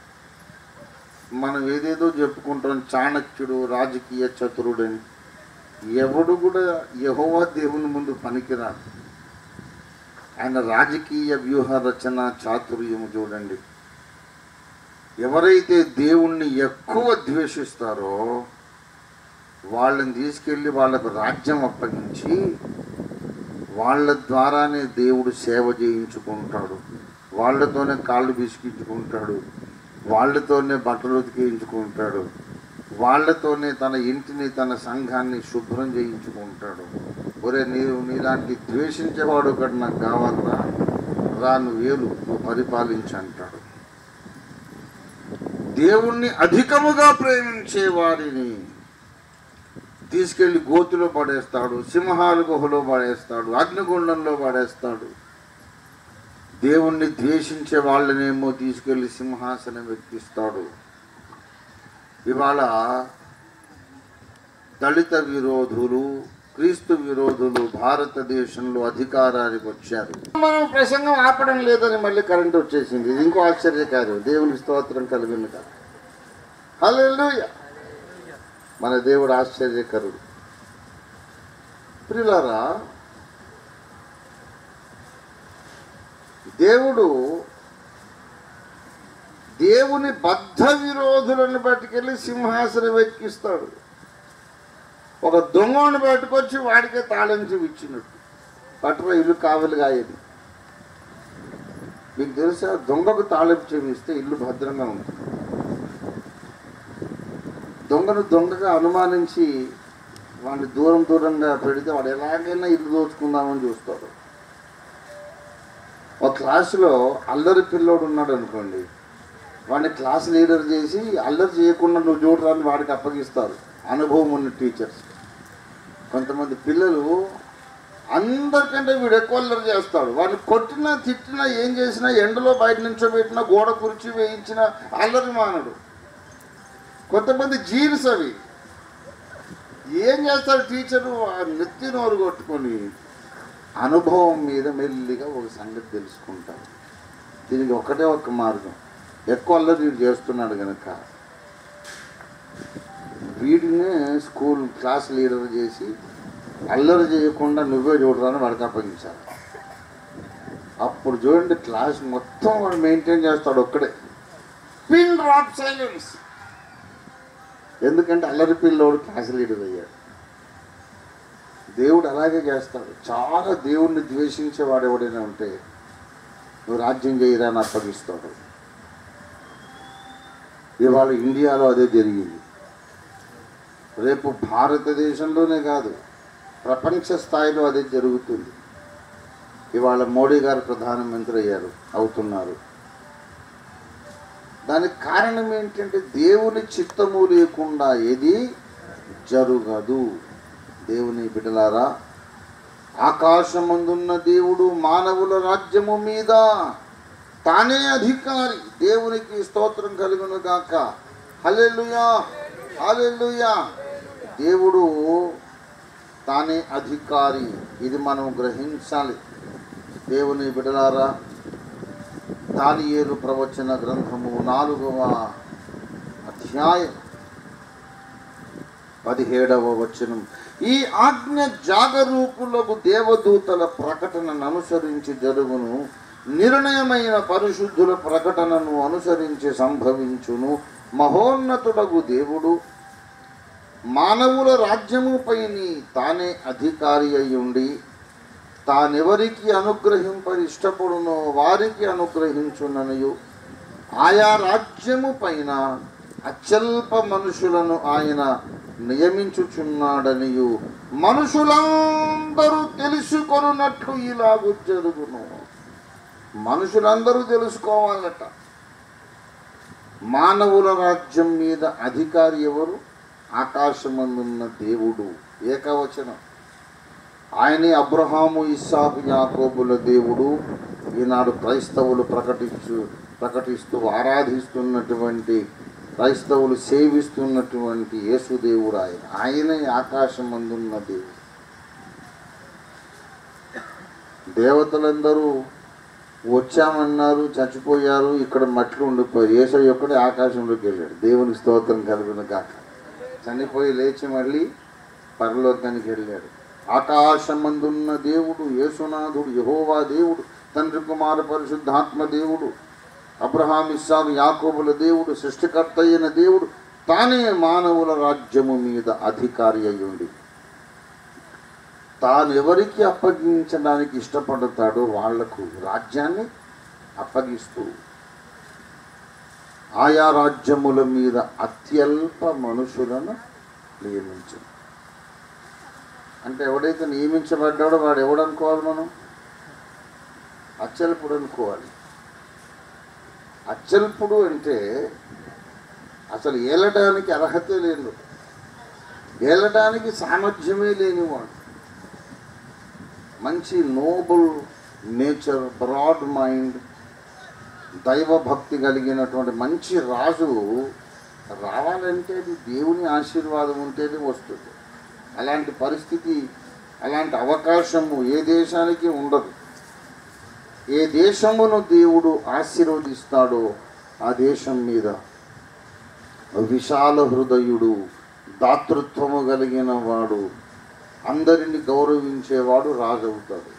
మనం ఏదేదో చెప్పుకుంటాం చాణక్యుడు రాజకీయ చతురుడని ఎవడు కూడా యహోవా దేవుని ముందు పనికిరాడు ఆయన రాజకీయ వ్యూహ రచన చాతుర్యము చూడండి ఎవరైతే దేవుణ్ణి ఎక్కువ ద్వేషిస్తారో వాళ్ళని తీసుకెళ్ళి వాళ్ళకు రాజ్యం అప్పగించి వాళ్ళ ద్వారానే దేవుడు సేవ చేయించుకుంటాడు వాళ్ళతోనే కాళ్ళు బిసికించుకుంటాడు వాళ్ళతోనే బట్టలు ఉతికించుకుంటాడు వాళ్ళతోనే తన ఇంటిని తన సంఘాన్ని శుభ్రం చేయించుకుంటాడు ఒరే నీవు నీలాంటి ద్వేషించేవాడు ఒకటి నాకు కావాలరా రా నువ్వు వేలు నువ్వు పరిపాలించి అంటాడు దేవుణ్ణి అధికముగా ప్రేమించే వారిని తీసుకెళ్లి గోతులో పడేస్తాడు సింహాల గుహలో పడేస్తాడు అగ్నిగుండంలో పడేస్తాడు దేవుణ్ణి ద్వేషించే వాళ్ళనేమో తీసుకెళ్లి సింహాసనం ఎక్కిస్తాడు ఇవాళ దళిత విరోధులు క్రీస్తు విరోధులు భారతదేశంలో అధికారానికి వచ్చారు మనం ప్రసంగం ఆపడం లేదని మళ్ళీ కరెంట్ వచ్చేసింది ఇది ఇంకో ఆశ్చర్యకార్యం దేవుని స్తోత్రం కలిగింది కదా హల్లెలూయా మన దేవుడు ఆశ్చర్యకరుడు ప్రిలారా దేవుడు దేవుని బద్ధ విరోధులను పట్టుకెళ్ళి సింహాసనం ఎక్కిస్తాడు ఒక దొంగను పట్టుకొచ్చి వాడికే తాళం ఇచ్చినట్టు పట్టులో ఇల్లు కావలి కాయది మీకు తెలుసా దొంగకు తాళం చెవిస్తే ఇల్లు భద్రంగా ఉంటుంది దొంగను దొంగగా అనుమానించి వాడిని దూరం దూరంగా పెడితే వాడు ఎలాగైనా ఇల్లు దోచుకుందామని చూస్తాడు ఒక క్లాసులో అల్లరి పిల్లోడు ఉన్నాడు అనుకోండి వాడిని క్లాస్ లీడర్ చేసి అల్లరి చేయకుండా నువ్వు చూడరాని వాడికి అప్పగిస్తారు అనుభవం ఉన్న టీచర్స్ కొంతమంది పిల్లలు అందరికంటే వీడు ఎక్కువ అల్లరి చేస్తాడు వాడిని కొట్టినా తిట్టినా ఏం చేసినా ఎండలో బయట నుంచోబెట్టినా గోడ కుర్చీ వేయించినా అల్లరి మానడు కొంతమంది జీన్స్ అవి ఏం చేస్తాడు టీచరు ఆ నెత్తి నోరు కొట్టుకొని అనుభవం మీద మెల్లిగా ఒక సంగతి తెలుసుకుంటాడు దీనికి ఒకటే ఒక మార్గం ఎక్కువ అల్లరి వీడు చేస్తున్నాడు కనుక వీడిని స్కూల్ క్లాస్ లీడర్ చేసి అల్లరి చేయకుండా నువ్వే చూడరాని వాడికి అప్పగించాలి అప్పుడు చూడండి క్లాస్ మొత్తం వాడు మెయింటైన్ చేస్తాడు ఒక్కడే పిన్ డ్రాప్ సైలెన్స్ ఎందుకంటే అల్లరి పిల్లోడు క్లాస్ లీడర్ అయ్యాడు దేవుడు అలాగే చేస్తాడు చాలా దేవుణ్ణి ద్వేషించేవాడు ఎవడైనా ఉంటే నువ్వు రాజ్యం చేయరా అని అప్పగిస్తాడు ఇవాళ ఇండియాలో అదే జరిగింది రేపు భారతదేశంలోనే కాదు ప్రపంచ స్థాయిలో అదే జరుగుతుంది ఇవాళ మోడీ గారు ప్రధానమంత్రి అయ్యారు అవుతున్నారు దానికి కారణం ఏంటంటే దేవుని చిత్తము లేకుండా ఏది జరుగదు దేవుని బిడలారా ఆకాశమందున్న దేవుడు మానవుల రాజ్యము మీద తానే అధికారి దేవునికి స్తోత్రం కలుగును గాక హల్లెలూయా హల్లెలూయా దేవుడు తానే అధికారి ఇది మనం గ్రహించాలి దేవుని బిడలారా దానియేలు ప్రవచన గ్రంథము నాలుగవ అధ్యాయం పదిహేడవ వచనం ఈ ఆజ్ఞ జాగరూకులకు దేవదూతల ప్రకటనను అనుసరించి జరుగును నిర్ణయమైన పరిశుద్ధుల ప్రకటనను అనుసరించి సంభవించును మహోన్నతుడగు దేవుడు మానవుల రాజ్యముపైని తానే అధికారి అయ్యుండి తానెవరికి అనుగ్రహింప ఇష్టపడునో వారికి అనుగ్రహించుననియు ఆయా రాజ్యము పైన అత్యల్ప మనుషులను ఆయన నియమించుచున్నాడనియు మనుషులందరూ తెలుసుకొనున్నట్లు ఇలాగు జరుగును మనుషులందరూ తెలుసుకోవాలట మానవుల రాజ్యం మీద అధికారి ఎవరు ఆకాశమందున్న దేవుడు ఏకవచనం ఆయనే అబ్రహాము ఇస్సాకు యాకోబుల దేవుడు ఈనాడు క్రైస్తవులు ప్రకటించు ప్రకటిస్తూ ఆరాధిస్తున్నటువంటి క్రైస్తవులు సేవిస్తున్నటువంటి యేసుదేవుడు ఆయన ఆయనే ఆకాశం అందున్న దేవుడు దేవతలందరూ వచ్చామన్నారు చచ్చిపోయారు ఇక్కడ మట్లు ఉండిపోయారు యేసు ఒక్కడే ఆకాశంలోకి వెళ్ళాడు దేవునికి స్తోత్రం కలుగును కాక చనిపోయి లేచి మళ్ళీ పరలోకానికి వెళ్ళాడు ఆకాశమందున్న దేవుడు యేసునాథుడు యహోవా దేవుడు తండ్రి కుమార పరిశుద్ధాత్మ దేవుడు అబ్రహాం ఇస్సాకు యాకోబుల దేవుడు సృష్టికర్త అయిన దేవుడు తానే మానవుల రాజ్యము మీద అధికారి అయ్యుండి తాను ఎవరికి అప్పగించడానికి ఇష్టపడతాడో వాళ్లకు రాజ్యాన్ని అప్పగిస్తూ ఆయా రాజ్యముల మీద అత్యల్ప మనుషులను నియమించు అంటే ఎవడైతే నియమించబడ్డాడో వాడు ఎవడనుకోవాలి మనం అత్యల్పుడు అనుకోవాలి అత్యల్పుడు అంటే అసలు ఏలడానికి అర్హతే లేదు ఏలడానికి సామర్థ్యమే లేనివాడు మంచి నోబుల్ నేచర్ బ్రాడ్ మైండ్ దైవభక్తి కలిగినటువంటి మంచి రాజు రావాలంటే అది దేవుని ఆశీర్వాదం ఉంటేనే వస్తుంది అలాంటి పరిస్థితి అలాంటి అవకాశము ఏ దేశానికి ఉండదు ఏ దేశమును దేవుడు ఆశీర్వదిస్తాడో ఆ దేశం మీద విశాల హృదయుడు దాతృత్వము కలిగిన వాడు అందరిని గౌరవించేవాడు రాజు అవుతాడు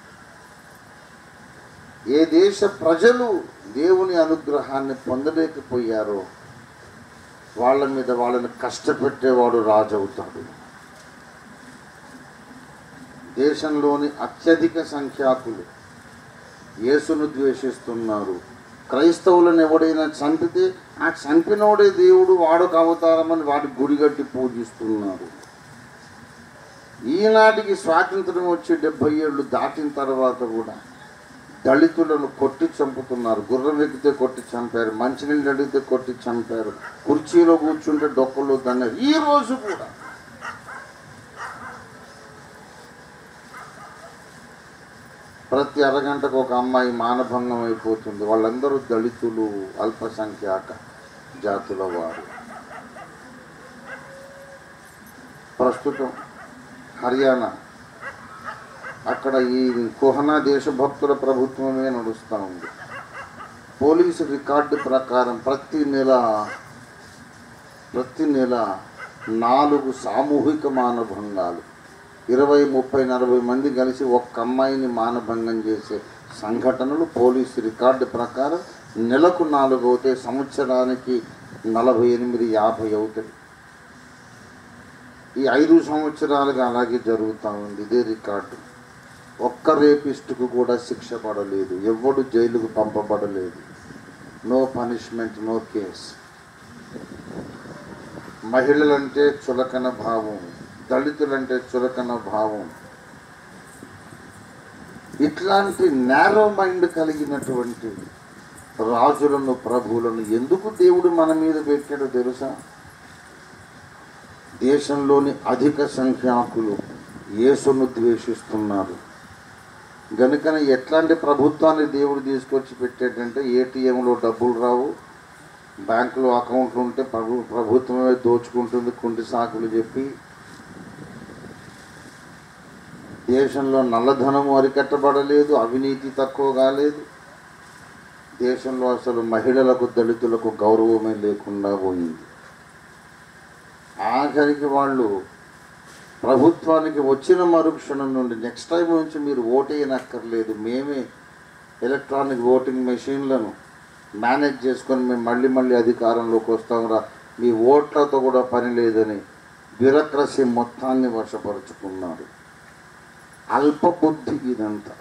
ఏ దేశ ప్రజలు దేవుని అనుగ్రహాన్ని పొందలేకపోయారో వాళ్ళ మీద వాళ్ళని కష్టపెట్టేవాడు రాజు అవుతాడు దేశంలోని అత్యధిక సంఖ్యాకులు యేసును ద్వేషిస్తున్నారు క్రైస్తవులను ఎవడైనా చంపితే ఆ చంపినోడే దేవుడు వాడొక అవతారమని వాడి గుడిగట్టి పూజిస్తున్నారు ఈనాటికి స్వాతంత్రం వచ్చి డెబ్భై ఏళ్ళు దాటిన తర్వాత కూడా దళితులను కొట్టి చంపుతున్నారు గుర్రం ఎక్కితే కొట్టి చంపారు మంచినీళ్ళు అడిగితే కొట్టి చంపారు కుర్చీలో కూర్చుంటే డొక్కలు దన్నారు ఈ రోజు కూడా ప్రతి అరగంటకు ఒక అమ్మాయి మానభంగం అయిపోతుంది వాళ్ళందరూ దళితులు అల్పసంఖ్యాక జాతుల వారు ప్రస్తుతం హర్యానా అక్కడ ఈ కుహనా దేశభక్తుల ప్రభుత్వమే నడుస్తూ ఉంది పోలీసు రికార్డు ప్రకారం ప్రతి నెల ప్రతి నెల నాలుగు సామూహిక మానభంగాలు ఇరవై ముప్పై నలభై మంది కలిసి ఒక్క అమ్మాయిని మానభంగం చేసే సంఘటనలు పోలీసు రికార్డు ప్రకారం నెలకు నాలుగు అవుతాయి సంవత్సరానికి నలభై ఎనిమిది యాభై అవుతాయి ఈ ఐదు సంవత్సరాలుగా అలాగే జరుగుతూ ఉంది ఇదే రికార్డు ఒక్క రేపిస్టుకు కూడా శిక్ష పడలేదు ఎవడు జైలుకు పంపబడలేదు నో పనిష్మెంట్ నో కేస్ మహిళలంటే చులకన భావం దళితులంటే చులకన భావం ఇట్లాంటి నేరో మైండ్ కలిగినటువంటి రాజులను ప్రభువులను ఎందుకు దేవుడు మన మీద పెట్టాడో తెలుసా దేశంలోని అధిక సంఖ్యాకులు యేసును ద్వేషిస్తున్నారు గనుకనే ఎట్లాంటి ప్రభుత్వాన్ని దేవుడు తీసుకొచ్చి పెట్టాడంటే ఏటీఎంలో డబ్బులు రావు బ్యాంకులో అకౌంట్లు ఉంటే ప్రభు ప్రభుత్వమే దోచుకుంటుంది కుంటి సాకులు చెప్పి దేశంలో నల్లధనము అరికట్టబడలేదు అవినీతి తక్కువ కాలేదు దేశంలో అసలు మహిళలకు దళితులకు గౌరవమే లేకుండా పోయింది ఆఖరికి వాళ్ళు ప్రభుత్వానికి వచ్చిన మరుక్షణం నుండి నెక్స్ట్ టైం నుంచి మీరు ఓటేయనక్కర్లేదు మేమే ఎలక్ట్రానిక్ ఓటింగ్ మెషిన్లను మేనేజ్ చేసుకొని మేము మళ్ళీ మళ్ళీ అధికారంలోకి వస్తాంరా మీ ఓట్లతో కూడా పని లేదని బ్యూరోక్రసీ మొత్తాన్ని వశపరుచుకున్నారు అల్పబుద్ధి ఇదంతా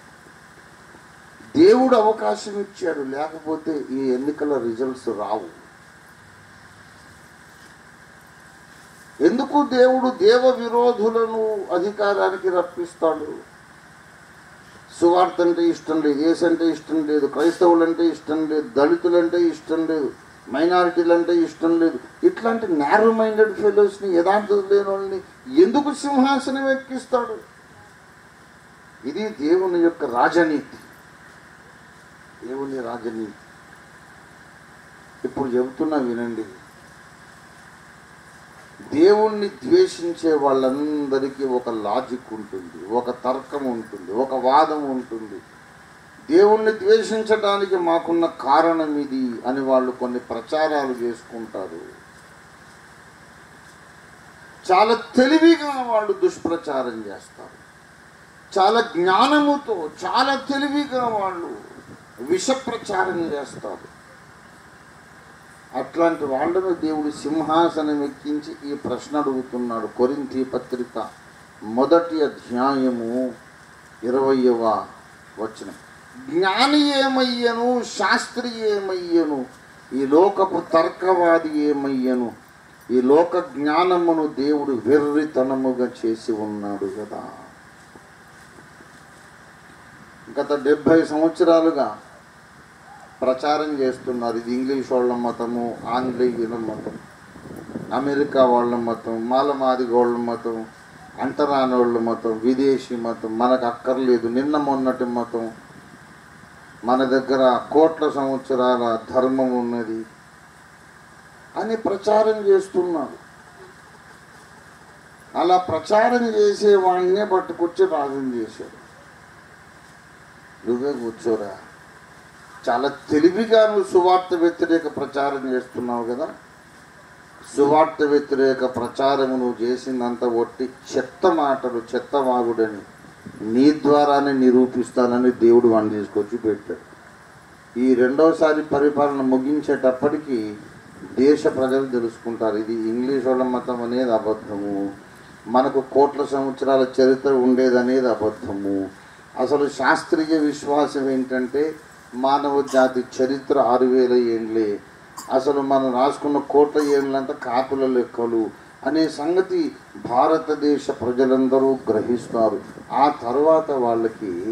దేవుడు అవకాశం ఇచ్చాడు లేకపోతే ఈ ఎన్నికల రిజల్ట్స్ రావు ఎందుకు దేవుడు దేవ విరోధులను అధికారానికి రప్పిస్తాడు సువార్త అంటే ఇష్టం లేదు ఏసు అంటే ఇష్టం లేదు క్రైస్తవులు అంటే ఇష్టం లేదు దళితులంటే ఇష్టం లేదు మైనారిటీలు అంటే ఇష్టం లేదు ఇట్లాంటి నేరో మైండెడ్ ఫెలోస్ని యథార్థత లేని వాళ్ళని ఎందుకు సింహాసనం ఎక్కిస్తాడు ఇది దేవుని యొక్క రాజనీతి దేవుని రాజనీతి ఇప్పుడు చెబుతున్నా వినండి దేవుణ్ణి ద్వేషించే వాళ్ళందరికీ ఒక లాజిక్ ఉంటుంది ఒక తర్కం ఉంటుంది ఒక వాదం ఉంటుంది దేవుణ్ణి ద్వేషించడానికి మాకున్న కారణం ఇది అని వాళ్ళు కొన్ని ప్రచారాలు చేసుకుంటారు చాలా తెలివిగా వాళ్ళు దుష్ప్రచారం చేస్తారు చాలా జ్ఞానముతో చాలా తెలివిగా వాళ్ళు విష ప్రచారం చేస్తారు అట్లాంటి వాళ్ళను దేవుడు సింహాసనం ఎక్కించి ఈ ప్రశ్న అడుగుతున్నాడు కొరింథీ పత్రిక మొదటి అధ్యాయము ఇరవయవ వచనం జ్ఞాని ఏమయ్యను శాస్త్రి ఏమయ్యను ఈ లోకపు తర్కవాది ఏమయ్యను ఈ లోక జ్ఞానమును దేవుడు వెర్రితనముగా చేసి ఉన్నాడు కదా గత డెబ్భై సంవత్సరాలుగా ప్రచారం చేస్తున్నారు ఇది ఇంగ్లీష్ వాళ్ళ మతము ఆంగ్లేయుల మతం అమెరికా వాళ్ళ మతం మాలమాదిగోళ్ళ మతం అంటరానోళ్ళ మతం విదేశీ మతం మనకు అక్కర్లేదు నిన్న మొన్నటి మతం మన దగ్గర కోట్ల సంవత్సరాల ధర్మం ఉన్నది అని ప్రచారం చేస్తున్నారు అలా ప్రచారం చేసే వాడినే పట్టుకొచ్చి రాజం చేశాడు నువ్వే కూర్చోరా చాలా తెలివిగా నువ్వు సువార్త వ్యతిరేక ప్రచారం చేస్తున్నావు కదా సువార్త వ్యతిరేక ప్రచారము నువ్వు చేసిందంత ఒట్టి చెత్త మాటలు చెత్త వాగుడని నీ ద్వారానే నిరూపిస్తానని దేవుడు వాడిని తీసుకొచ్చి పెట్టాడు ఈ రెండవసారి పరిపాలన ముగించేటప్పటికి దేశ ప్రజలు తెలుసుకుంటారు ఇది ఇంగ్లీష్ వాళ్ళ మతం అనేది అబద్ధము మనకు కోట్ల సంవత్సరాల చరిత్ర ఉండేదనేది అబద్ధము అసలు శాస్త్రీయ విశ్వాసం ఏంటంటే మానవ జాతి చరిత్ర ఆరు వేల ఏండ్లే అసలు మనం రాసుకున్న కోట్ల ఏండ్లంటే కాపుల లెక్కలు అనే సంగతి భారతదేశ ప్రజలందరూ గ్రహిస్తారు ఆ తర్వాత వాళ్ళకి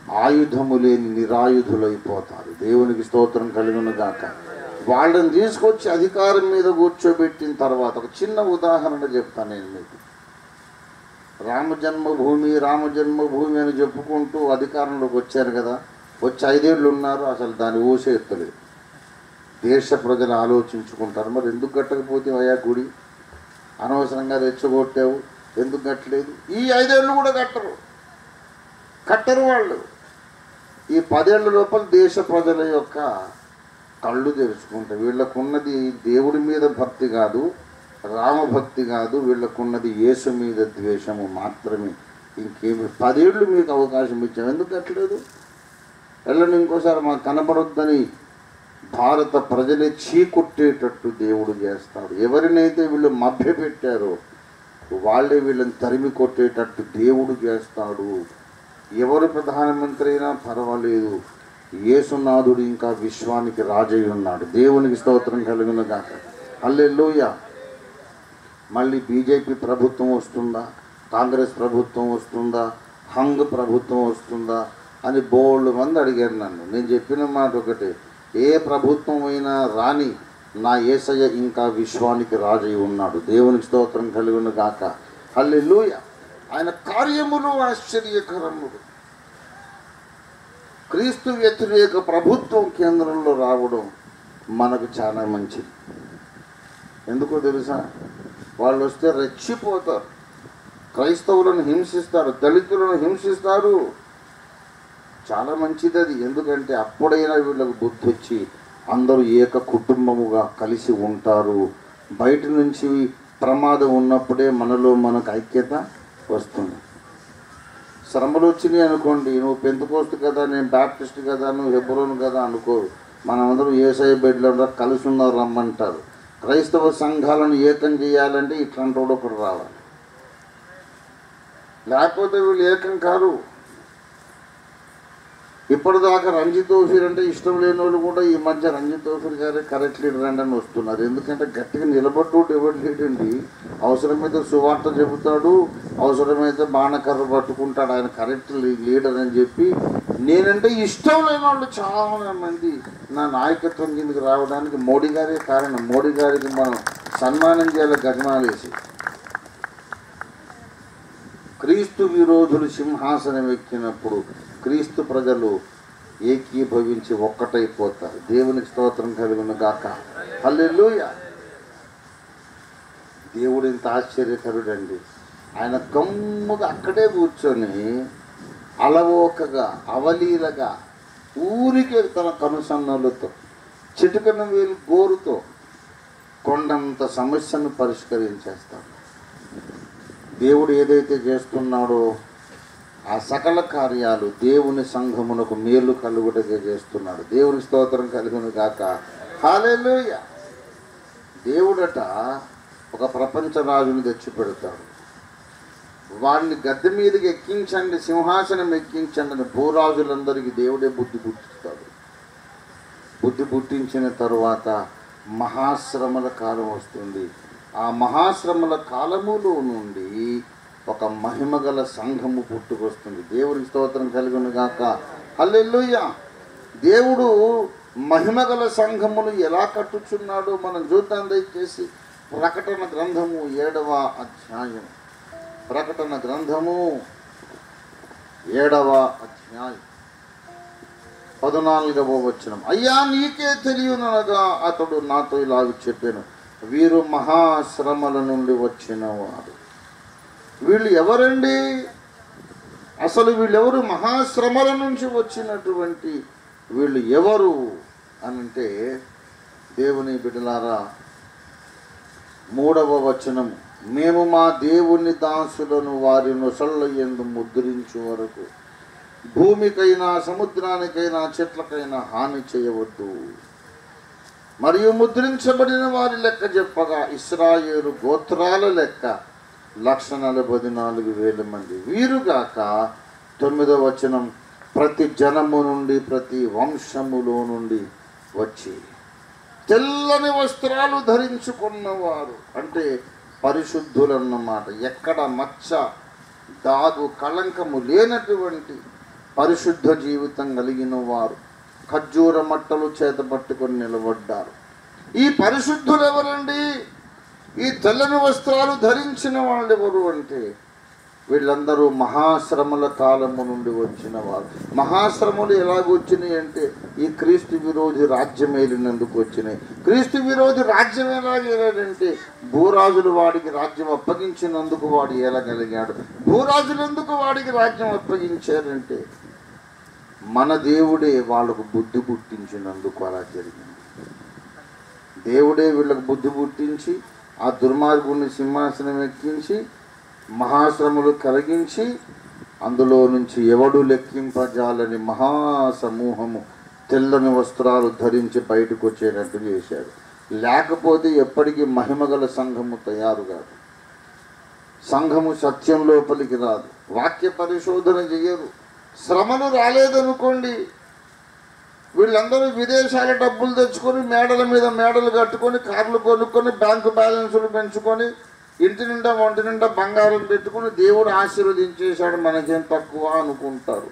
ఆయుధము లేని నిరాయుధులైపోతారు దేవునికి స్తోత్రం కలుగును గాక వాళ్ళని తీసుకొచ్చి అధికారం మీద కూర్చోబెట్టిన తర్వాత ఒక చిన్న ఉదాహరణ చెప్తాను నేను మీకు రామ జన్మభూమి రామ జన్మభూమి అని చెప్పుకుంటూ అధికారంలోకి వచ్చారు కదా వచ్చి ఐదేళ్ళు ఉన్నారు అసలు దాన్ని ఊసే ఎత్తలేదు దేశ ప్రజలు ఆలోచించుకుంటారు మరి ఎందుకు కట్టకపోతే అయ్యా గుడి అనవసరంగా రెచ్చగొట్టావు ఎందుకు కట్టలేదు ఈ ఐదేళ్ళు కూడా కట్టరు కట్టరు వాళ్ళు ఈ పదేళ్ల లోపల దేశ ప్రజల యొక్క కళ్ళు తెరుచుకుంటాయి వీళ్ళకున్నది దేవుడి మీద భక్తి కాదు రామభక్తి కాదు వీళ్ళకున్నది యేసు మీద ద్వేషము మాత్రమే ఇంకేమి పదేళ్ళు మీకు అవకాశం ఇచ్చాం ఎందుకు కట్టలేదు వెళ్ళండి ఇంకోసారి మాకు కనబడొద్దని భారత ప్రజలే చీకొట్టేటట్టు దేవుడు చేస్తాడు ఎవరినైతే వీళ్ళు మభ్యపెట్టారో వాళ్ళే వీళ్ళని తరిమి కొట్టేటట్టు దేవుడు చేస్తాడు ఎవరు ప్రధానమంత్రి అయినా పర్వాలేదు యేసునాథుడు ఇంకా విశ్వానికి రాజై ఉన్నాడు దేవునికి స్తోత్రం కలుగును గాక అల్లెల్లోయ మళ్ళీ బీజేపీ ప్రభుత్వం వస్తుందా కాంగ్రెస్ ప్రభుత్వం వస్తుందా హంగ్ ప్రభుత్వం వస్తుందా అని బోల్డ్ మంది అడిగారు నన్ను నేను చెప్పిన మాట ఒకటే ఏ ప్రభుత్వం అయినా రాని నా ఏసయ్య ఇంకా విశ్వానికి రాజై ఉన్నాడు దేవునికి స్తోత్రం కలుగును గాక హల్లెలూయ ఆయన కార్యములు ఆశ్చర్యకరములు క్రీస్తు వ్యతిరేక ప్రభుత్వం కేంద్రంలో రావడం మనకు చాలా మంచిది ఎందుకో తెలుసా వాళ్ళు వస్తే రెచ్చిపోతారు క్రైస్తవులను హింసిస్తారు దళితులను హింసిస్తారు చాలా మంచిది అది ఎందుకంటే అప్పుడైనా వీళ్ళకు బుద్ధి వచ్చి అందరూ ఏక కుటుంబముగా కలిసి ఉంటారు బయట నుంచి ప్రమాదం ఉన్నప్పుడే మనలో మనకు ఐక్యత వస్తుంది శ్రమలు వచ్చినాయి అనుకోండి నువ్వు పెంతుకోస్తు కదా నేను బ్యాప్టిస్ట్ కదా నువ్వు హెబ్రోను కదా అనుకోరు మనమందరం ఏసఐ బెడ్లో కలిసి ఉన్నారు రమ్మంటారు క్రైస్తవ సంఘాలను ఏకం చేయాలంటే ఇట్లాంటి వాడు ఒకడు రావాలి లేకపోతే వీళ్ళు ఏకం కారు ఇప్పటిదాకా రంజిత్ ఓఫీర్ అంటే ఇష్టం లేని వాళ్ళు కూడా ఈ మధ్య రంజిత్ ఓఫీర్ గారే కరెక్ట్ లీడర్ అండి అని వస్తున్నారు ఎందుకంటే గట్టిగా నిలబట్టు ఎవరు లేడండి అవసరమైతే సువార్త చెబుతాడు అవసరమైతే బాణకర్ర పట్టుకుంటాడు ఆయన కరెక్ట్ లీడర్ అని చెప్పి నేనంటే ఇష్టం లేని వాళ్ళు చాలా మంది నా నాయకత్వం కిందకి రావడానికి మోడీ గారే కారణం మోడీ గారికి మనం సన్మానం చేయాలి గజమాలేసి క్రీస్తు విరోధులు సింహాసనం ఎక్కినప్పుడు క్రీస్తు ప్రజలు ఏకీభవించి ఒక్కటైపోతారు దేవునికి స్తోత్రం కలుగును గాక హల్లెలూయ దేవుడు ఇంత ఆశ్చర్యకరుడండి ఆయన గమ్ముగా అక్కడే కూర్చొని అలవోకగా అవలీలగా ఊరికే తన కనుసన్నలతో చిటుకన వేలు గోరుతో కొండంత సమస్యను పరిష్కరించేస్తాడు దేవుడు ఏదైతే చేస్తున్నాడో ఆ సకల కార్యాలు దేవుని సంఘమునకు మేలు కలుగుటగా చేస్తున్నాడు దేవుని స్తోత్రం కలుగును గాక హాలెలూయ దేవుడట ఒక ప్రపంచ రాజుని తెచ్చి పెడతాడు వాడిని గద్దె మీదకి ఎక్కించండి సింహాసనం ఎక్కించండి అని భూరాజులందరికీ దేవుడే బుద్ధి పుట్టిస్తాడు బుద్ధి పుట్టించిన తరువాత మహాశ్రమల కాలం వస్తుంది ఆ మహాశ్రమల కాలములో నుండి ఒక మహిమగల సంఘము పుట్టుకొస్తుంది దేవుని స్తోత్రం కలుగును గాక హల్లెలూయ దేవుడు మహిమగల సంఘమును ఎలా కట్టుచున్నాడో మనం చూద్దాం దయచేసి ప్రకటన గ్రంథము ఏడవ అధ్యాయం ప్రకటన గ్రంథము ఏడవ అధ్యాయం పద్నాలుగవ వచనం అయ్యా నీకే తెలియనగా అతడు నాతో ఇలాగ చెప్పాను వీరు మహాశ్రమల నుండి వచ్చిన వారు వీళ్ళు ఎవరండి అసలు వీళ్ళెవరు మహాశ్రమల నుంచి వచ్చినటువంటి వీళ్ళు ఎవరు అని అంటే దేవుని బిడ్డలారా మూడవ వచనము మేము మా దేవుని దాసులను వారి నొసళ్ళ ఎందు ముద్రించు వరకు భూమికైనా సముద్రానికైనా చెట్లకైనా హాని చేయవద్దు మరియు ముద్రించబడిన వారి లెక్క చెప్పగా ఇస్రాయేలు గోత్రాల లెక్క లక్ష నలభై నాలుగు వేల మంది వీరుగాక తొమ్మిదవ వచనం ప్రతి జనము నుండి ప్రతి వంశములో నుండి వచ్చి తెల్లని వస్త్రాలు ధరించుకున్నవారు అంటే పరిశుద్ధులన్నమాట ఎక్కడ మచ్చ దాగు కళంకము లేనటువంటి పరిశుద్ధ జీవితం కలిగిన వారు ఖర్జూర మట్టలు చేత పట్టుకొని నిలబడ్డారు ఈ పరిశుద్ధులు ఎవరండి ఈ తెల్లని వస్త్రాలు ధరించిన వాళ్ళు ఎవరు అంటే వీళ్ళందరూ మహాశ్రమల కాలము నుండి వచ్చిన వారు మహాశ్రమలు ఎలాగ వచ్చినాయి అంటే ఈ క్రీస్తు విరోధి రాజ్యం ఏలినందుకు వచ్చినాయి క్రీస్తు విరోధి రాజ్యం ఎలాగేలాడంటే భూరాజులు వాడికి రాజ్యం అప్పగించినందుకు వాడు ఏలగలిగాడు భూరాజులు ఎందుకు వాడికి రాజ్యం అప్పగించారంటే మన దేవుడే వాళ్ళకు బుద్ధి పుట్టించినందుకు అలా జరిగింది దేవుడే వీళ్ళకు బుద్ధి పుట్టించి ఆ దుర్మార్గుని సింహాసనం ఎక్కించి మహాశ్రములు కలిగించి అందులో నుంచి ఎవడు లెక్కింపజాలని మహాసమూహము తెల్లని వస్త్రాలు ధరించి బయటకు వచ్చేటట్టు చేశాడు లేకపోతే ఎప్పటికీ మహిమగల సంఘము తయారు కాదు సంఘము సత్యం లోపలికి రాదు వాక్య పరిశోధన చేయరు శ్రమలు రాలేదనుకోండి వీళ్ళందరూ విదేశాల డబ్బులు తెచ్చుకొని మేడల మీద మేడలు కట్టుకొని కార్లు కొనుక్కొని బ్యాంకు బ్యాలెన్సులు పెంచుకొని ఇంటి నిండా ఒంటి నిండా బంగారం పెట్టుకొని దేవుడు ఆశీర్వదించేశాడు మనకేం తక్కువ అనుకుంటారు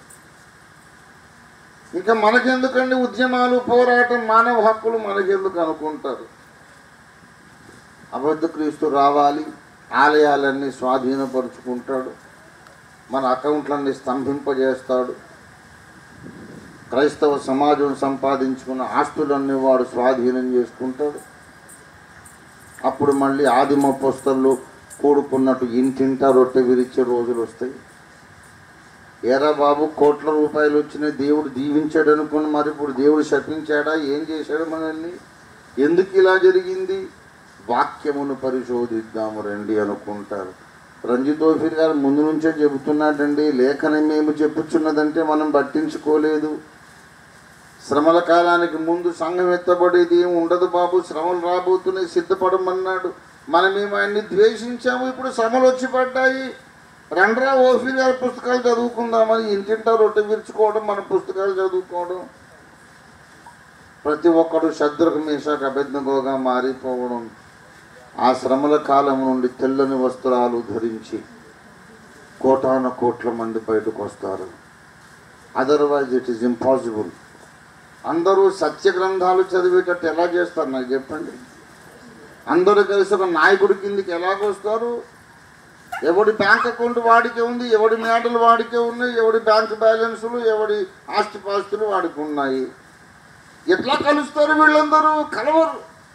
ఇంకా మనకెందుకండి ఉద్యమాలు పోరాటం మానవ హక్కులు మనకెందుకు అనుకుంటారు అబద్ధ క్రీస్తు రావాలి ఆలయాలన్నీ స్వాధీనపరుచుకుంటాడు మన అకౌంట్లన్నీ స్తంభింపజేస్తాడు క్రైస్తవ సమాజం సంపాదించుకున్న ఆస్తులన్నీ వాడు స్వాధీనం చేసుకుంటాడు అప్పుడు మళ్ళీ ఆదిమ పుస్తల్లో కూడుకున్నట్టు ఇంటింటా రొట్టె విరిచే రోజులు వస్తాయి ఏరా బాబు కోట్ల రూపాయలు వచ్చినాయి దేవుడు దీవించాడు అనుకుని మరి ఇప్పుడు దేవుడు శపించాడా ఏం చేశాడు మనల్ని ఎందుకు ఇలా జరిగింది వాక్యమును పరిశోధిద్దాము రండి అనుకుంటారు రంజిత్ ఓఫీర్ గారు ముందు నుంచే చెబుతున్నాడండి లేఖనం మేము చెప్పుచున్నదంటే మనం పట్టించుకోలేదు శ్రమల కాలానికి ముందు సంఘం ఎత్తబడేది ఏమి ఉండదు బాబు శ్రమలు రాబోతున్నాయి సిద్ధపడమన్నాడు మనమేమో ఆయన్ని ద్వేషించాము ఇప్పుడు శ్రమలు వచ్చి పడ్డాయి రండ్రా ఓఫీ గారి పుస్తకాలు చదువుకుందామని ఇంటింటా రొట్టె విరుచుకోవడం మన పుస్తకాలు చదువుకోవడం ప్రతి ఒక్కడు శత్రుకు మీసాకు అభ్యర్థంగా మారిపోవడం ఆ శ్రమల కాలం నుండి తెల్లని వస్త్రాలు ధరించి కోటాన కోట్ల మంది బయటకు వస్తారు అదర్వైజ్ ఇట్ ఈస్ ఇంపాసిబుల్ అందరూ సత్య గ్రంథాలు చదివేటట్టు ఎలా చేస్తారు నాకు చెప్పండి అందరూ కలిసి ఒక నాయకుడి కిందికి ఎలాగొస్తారు ఎవడి బ్యాంక్ అకౌంట్ వాడికే ఉంది ఎవడి మేడలు వాడికే ఉన్నాయి ఎవడి బ్యాంక్ బ్యాలెన్సులు ఎవడి ఆస్తిపాస్తులు వాడికి ఉన్నాయి ఎట్లా కలుస్తారు వీళ్ళందరూ కలవరు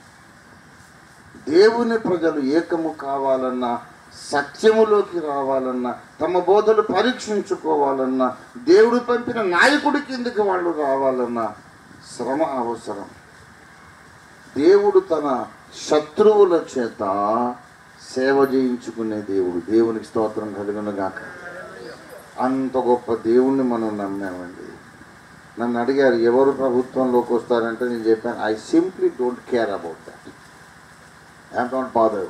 దేవుని ప్రజలు ఏకము కావాలన్నా సత్యములోకి రావాలన్నా తమ బోధలు పరీక్షించుకోవాలన్నా దేవుడు పంపిన నాయకుడి కిందకి వాళ్ళు రావాలన్నా శ్రమ అవసరం దేవుడు తన శత్రువుల చేత సేవ చేయించుకునే దేవుడు దేవునికి స్తోత్రం కలుగునుగాక అంత గొప్ప దేవుణ్ణి మనం నమ్మామండి నన్ను అడిగారు ఎవరు ప్రభుత్వంలోకి వస్తారంటే నేను చెప్పాను I simply don't care about that I'm not bother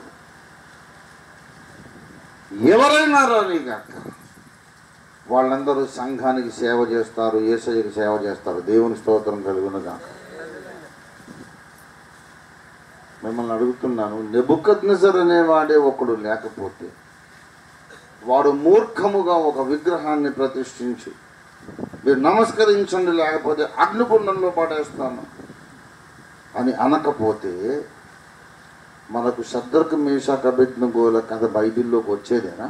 ఎవరైనా రానిగాక వాళ్ళందరూ సంఘానికి సేవ చేస్తారు ఏసయ్యకి సేవ చేస్తారు దేవుని స్తోత్రం కలుగునుగాక మిమ్మల్ని అడుగుతున్నాను నెబుకద్నెజర్ అనేవాడే ఒకడు లేకపోతే వాడు మూర్ఖముగా ఒక విగ్రహాన్ని ప్రతిష్ఠించి మీరు నమస్కరించండి లేకపోతే అగ్నిగుండంలో పడేస్తాను అని అనకపోతే మనకు శత్రుకు మీషా కబెట్నుగోల కథ బైబిల్లోకి వచ్చేదేనా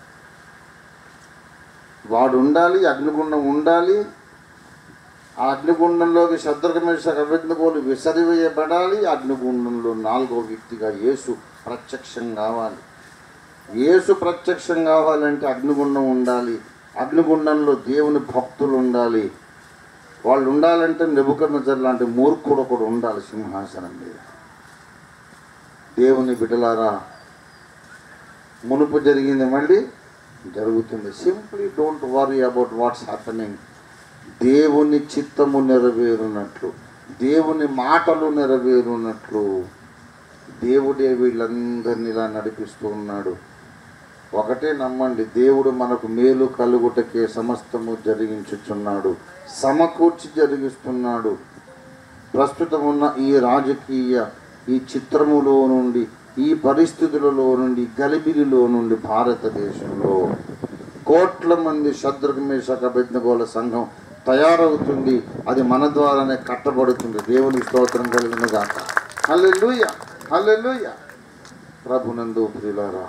వాడు ఉండాలి అగ్నిగుండం ఉండాలి ఆ అగ్నిగుండంలోకి శత్రుకు మీషా కబెట్నుగోలు విసరివేయబడాలి అగ్నిగుండంలో నాలుగో వ్యక్తిగా యేసు ప్రత్యక్షం కావాలి యేసు ప్రత్యక్షం కావాలంటే అగ్నిగుండం ఉండాలి అగ్నిగుండంలో దేవుని భక్తులు ఉండాలి వాళ్ళు ఉండాలంటే నెబుకర్నజర్ లాంటి మూర్ఖుడు ఒకడు ఉండాలి సింహాసనం మీద దేవుని బిడ్డలారా మునుపు జరిగింది మళ్ళీ జరుగుతుంది simply don't worry about what's happening దేవుని చిత్తము నెరవేరునట్లు దేవుని మాటలు నెరవేరునట్లు దేవుడే వీళ్ళందరినీ ఇలా నడిపిస్తూ ఉన్నాడు ఒకటే నమ్మండి దేవుడు మనకు మేలు కలుగుటకే సమస్తము జరిగించుచున్నాడు సమకూర్చి జరిగిస్తున్నాడు ప్రస్తుతం ఉన్న ఈ రాజకీయ ఈ చిత్రములో నుండి ఈ పరిస్థితులలో నుండి గలిబిలిలో నుండి భారతదేశంలో కోట్ల మంది శత్రుఘ్మేషక బెజ్ఞగోళ సంఘం తయారవుతుంది అది మన ద్వారానే కట్టబడుతుంది దేవునికి స్తోత్రం కలిగిన గాక హల్లెలూయ హల్లెలూయ ప్రభునందు ప్రియులారా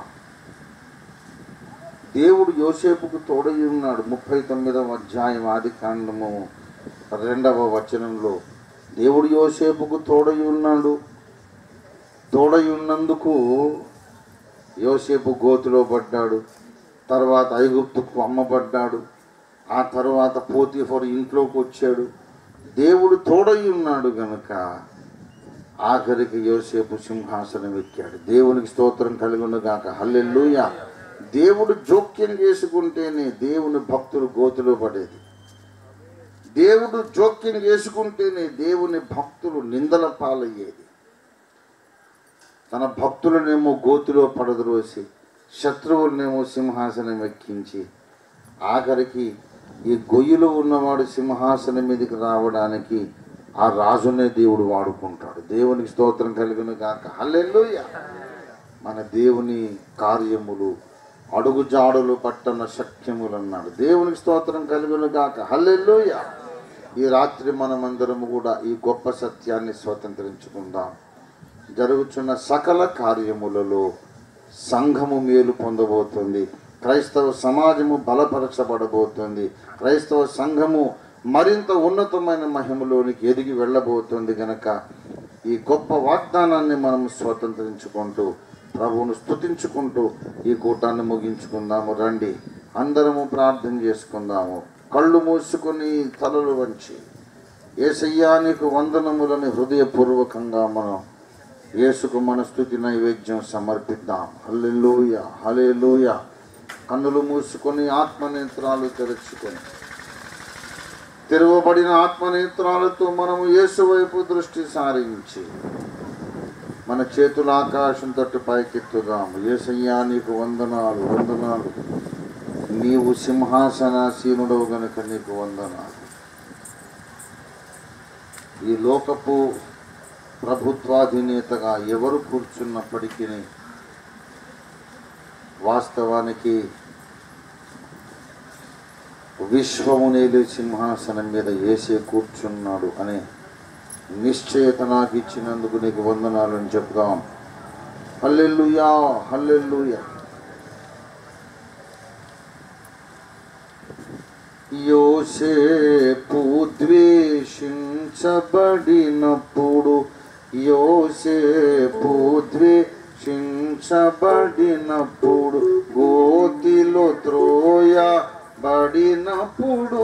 దేవుడు యోసేపుకు తోడై ఉన్నాడు ముప్పై తొమ్మిదవ అధ్యాయం ఆది కాండము రెండవ వచనంలో దేవుడు యోసేపుకు తోడై ఉన్నాడు తోడై ఉన్నందుకు యోసేపు గోతులో పడ్డాడు తర్వాత ఐగుప్తుకు అమ్మబడ్డాడు ఆ తర్వాత పోతీఫర్ ఇంట్లోకి వచ్చాడు దేవుడు తోడై ఉన్నాడు గనుక ఆఖరికి యోసేపు సింహాసనం ఎక్కాడు దేవునికి స్తోత్రం కలుగును గాక హల్లెలూయ దేవుడు జోక్యం చేసుకుంటేనే దేవుని భక్తులు గోతులో పడేది దేవుడు జోక్యం చేసుకుంటేనే దేవుని భక్తులు నిందల పాలయ్యేది తన భక్తులనేమో గోతులో పడద్రోసి శత్రువులనేమో సింహాసనం ఎక్కించి ఆఖరికి ఈ గొయ్యిలో ఉన్నవాడు సింహాసనం మీదకి రావడానికి ఆ రాజునే దేవుడు వాడుకుంటాడు దేవునికి స్తోత్రం కలిగిన కాక హల్లెలూయ మన దేవుని కార్యములు అడుగుజాడులు పట్టణ శక్యములు అన్నాడు దేవునికి స్తోత్రం కలుగును గాక హల్లెలూయ ఈ రాత్రి మనమందరము కూడా ఈ గొప్ప సత్యాన్ని స్వతంత్రించుకుందాం జరుగుతున్న సకల కార్యములలో సంఘము మేలు పొందబోతుంది క్రైస్తవ సమాజము బలపరచబడబోతుంది క్రైస్తవ సంఘము మరింత ఉన్నతమైన మహిమలోనికి ఎదిగి వెళ్ళబోతుంది గనక ఈ గొప్ప వాగ్దానాన్ని మనం స్వతంత్రించుకుంటూ ప్రభువును స్తుతించుకుంటూ ఈ కూటాన్ని ముగించుకుందాము రండి అందరము ప్రార్థన చేసుకుందాము కళ్ళు మూసుకొని తలలు వంచి ఏసయ్యా నీకు వందనములని హృదయపూర్వకంగా మనం యేసుకు మన స్థుతి నైవేద్యం సమర్పిద్దాం హల్లెలూయ హల్లెలూయ కన్నులు మూసుకొని ఆత్మనేత్రాలు తెరుచుకొని తెరవబడిన ఆత్మనేత్రాలతో మనము యేసు వైపు దృష్టి సారించి మన చేతుల ఆకాశం తట్టు పైకెత్తుదాము ఏసయ్యా నీకు వందనాలు వందనాలు నీవు సింహాసనాసీనుడవు గనుక నీకు వందనాలు ఈ లోకపు ప్రభుత్వాధినేతగా ఎవరు కూర్చున్నప్పటికీ వాస్తవానికి విశ్వము నేలే సింహాసనం మీద ఏసే కూర్చున్నాడు అనే నిశ్చయత నాకు ఇచ్చినందుకు నీకు వందనాలు అని చెప్దాం హల్లెల్లుయా హల్లెల్లుయా యోసేపు ద్వేషించబడినప్పుడు యోసేపు ద్వేషించబడినప్పుడు గోతిలో త్రోయ బడినప్పుడు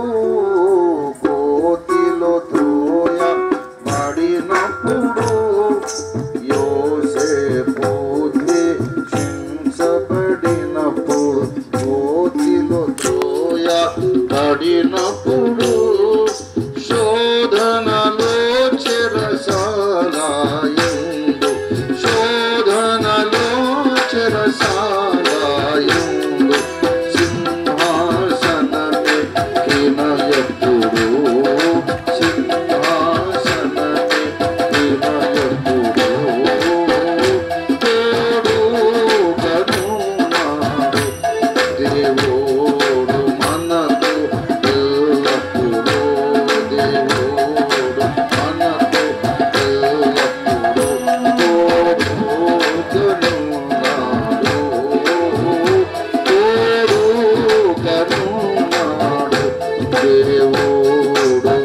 గోతిలో త్రోయ బడినప్పుడు యోసేపు ద్వేషించబడినప్పుడు గోతిలో త్రోయ పడినప్పుడు శోధనలో చెరసారాయందు శోధనలో చెరసారాయందు సింహాసనమే కినయప్పుడు సింహాసనమే కినయప్పుడు తోడు కరుణాడు దేవుడు మనకు ఎల్లప్పుడూ దేవుడు మనకు ఎల్లప్పుడూ తోడుకునున్నాడు తోడుకనున్నాడు దేవుడు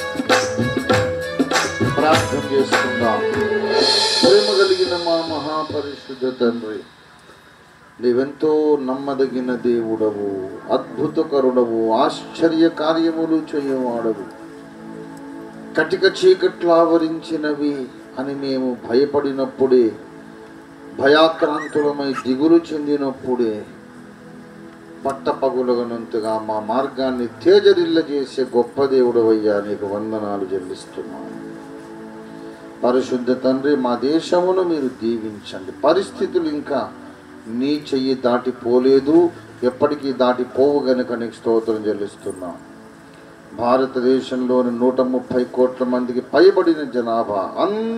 ప్రార్థన చేసుకుందాం ప్రేమ కలిగిన మా మహాపరిశుద్ధ తండ్రి నీవెంతో నమ్మదగిన దేవుడవు అద్భుతకరుడవు ఆశ్చర్య కార్యములు చేయవాడవు కటిక చీకట్లు ఆవరించినవి అని మేము భయపడినప్పుడే భయాక్రాంతులమై దిగులు చెందినప్పుడే పట్టపగులగనంతగా మా మార్గాన్ని తేజరిల్ల చేసే గొప్ప దేవుడవయ్యా నీకు వందనాలు చెల్లిస్తున్నాను పరిశుద్ధ తండ్రి మా దేశమును మీరు దీవించండి పరిస్థితులు ఇంకా నీ చెయ్యి దాటిపోలేదు ఎప్పటికీ దాటిపోవు గనుక నీకు స్తోత్రం చెల్లిస్తున్నాం భారతదేశంలోని నూట ముప్పై కోట్ల మందికి పైబడిన జనాభా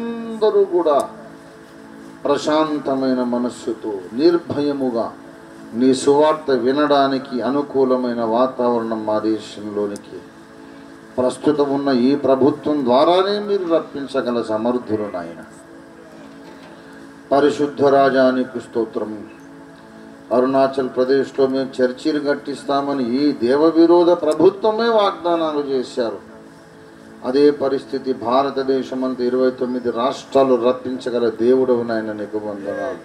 అందరూ కూడా ప్రశాంతమైన మనస్సుతో నిర్భయముగా నీ సువార్త వినడానికి అనుకూలమైన వాతావరణం మా దేశంలోనికి ప్రస్తుతం ఉన్న ఈ ప్రభుత్వం ద్వారానే మీరు రప్పించగల సమర్థులు నాయన పరిశుద్ధ రాజానికి స్తోత్రం అరుణాచల్ ప్రదేశ్లో మేము చర్చిలు కట్టిస్తామని ఈ దేవ విరోధ ప్రభుత్వమే వాగ్దానాలు చేశారు అదే పరిస్థితి భారతదేశమంతా ఇరవై తొమ్మిది రాష్ట్రాలు రప్పించగల దేవుడు నాయన నీకు వందనాలు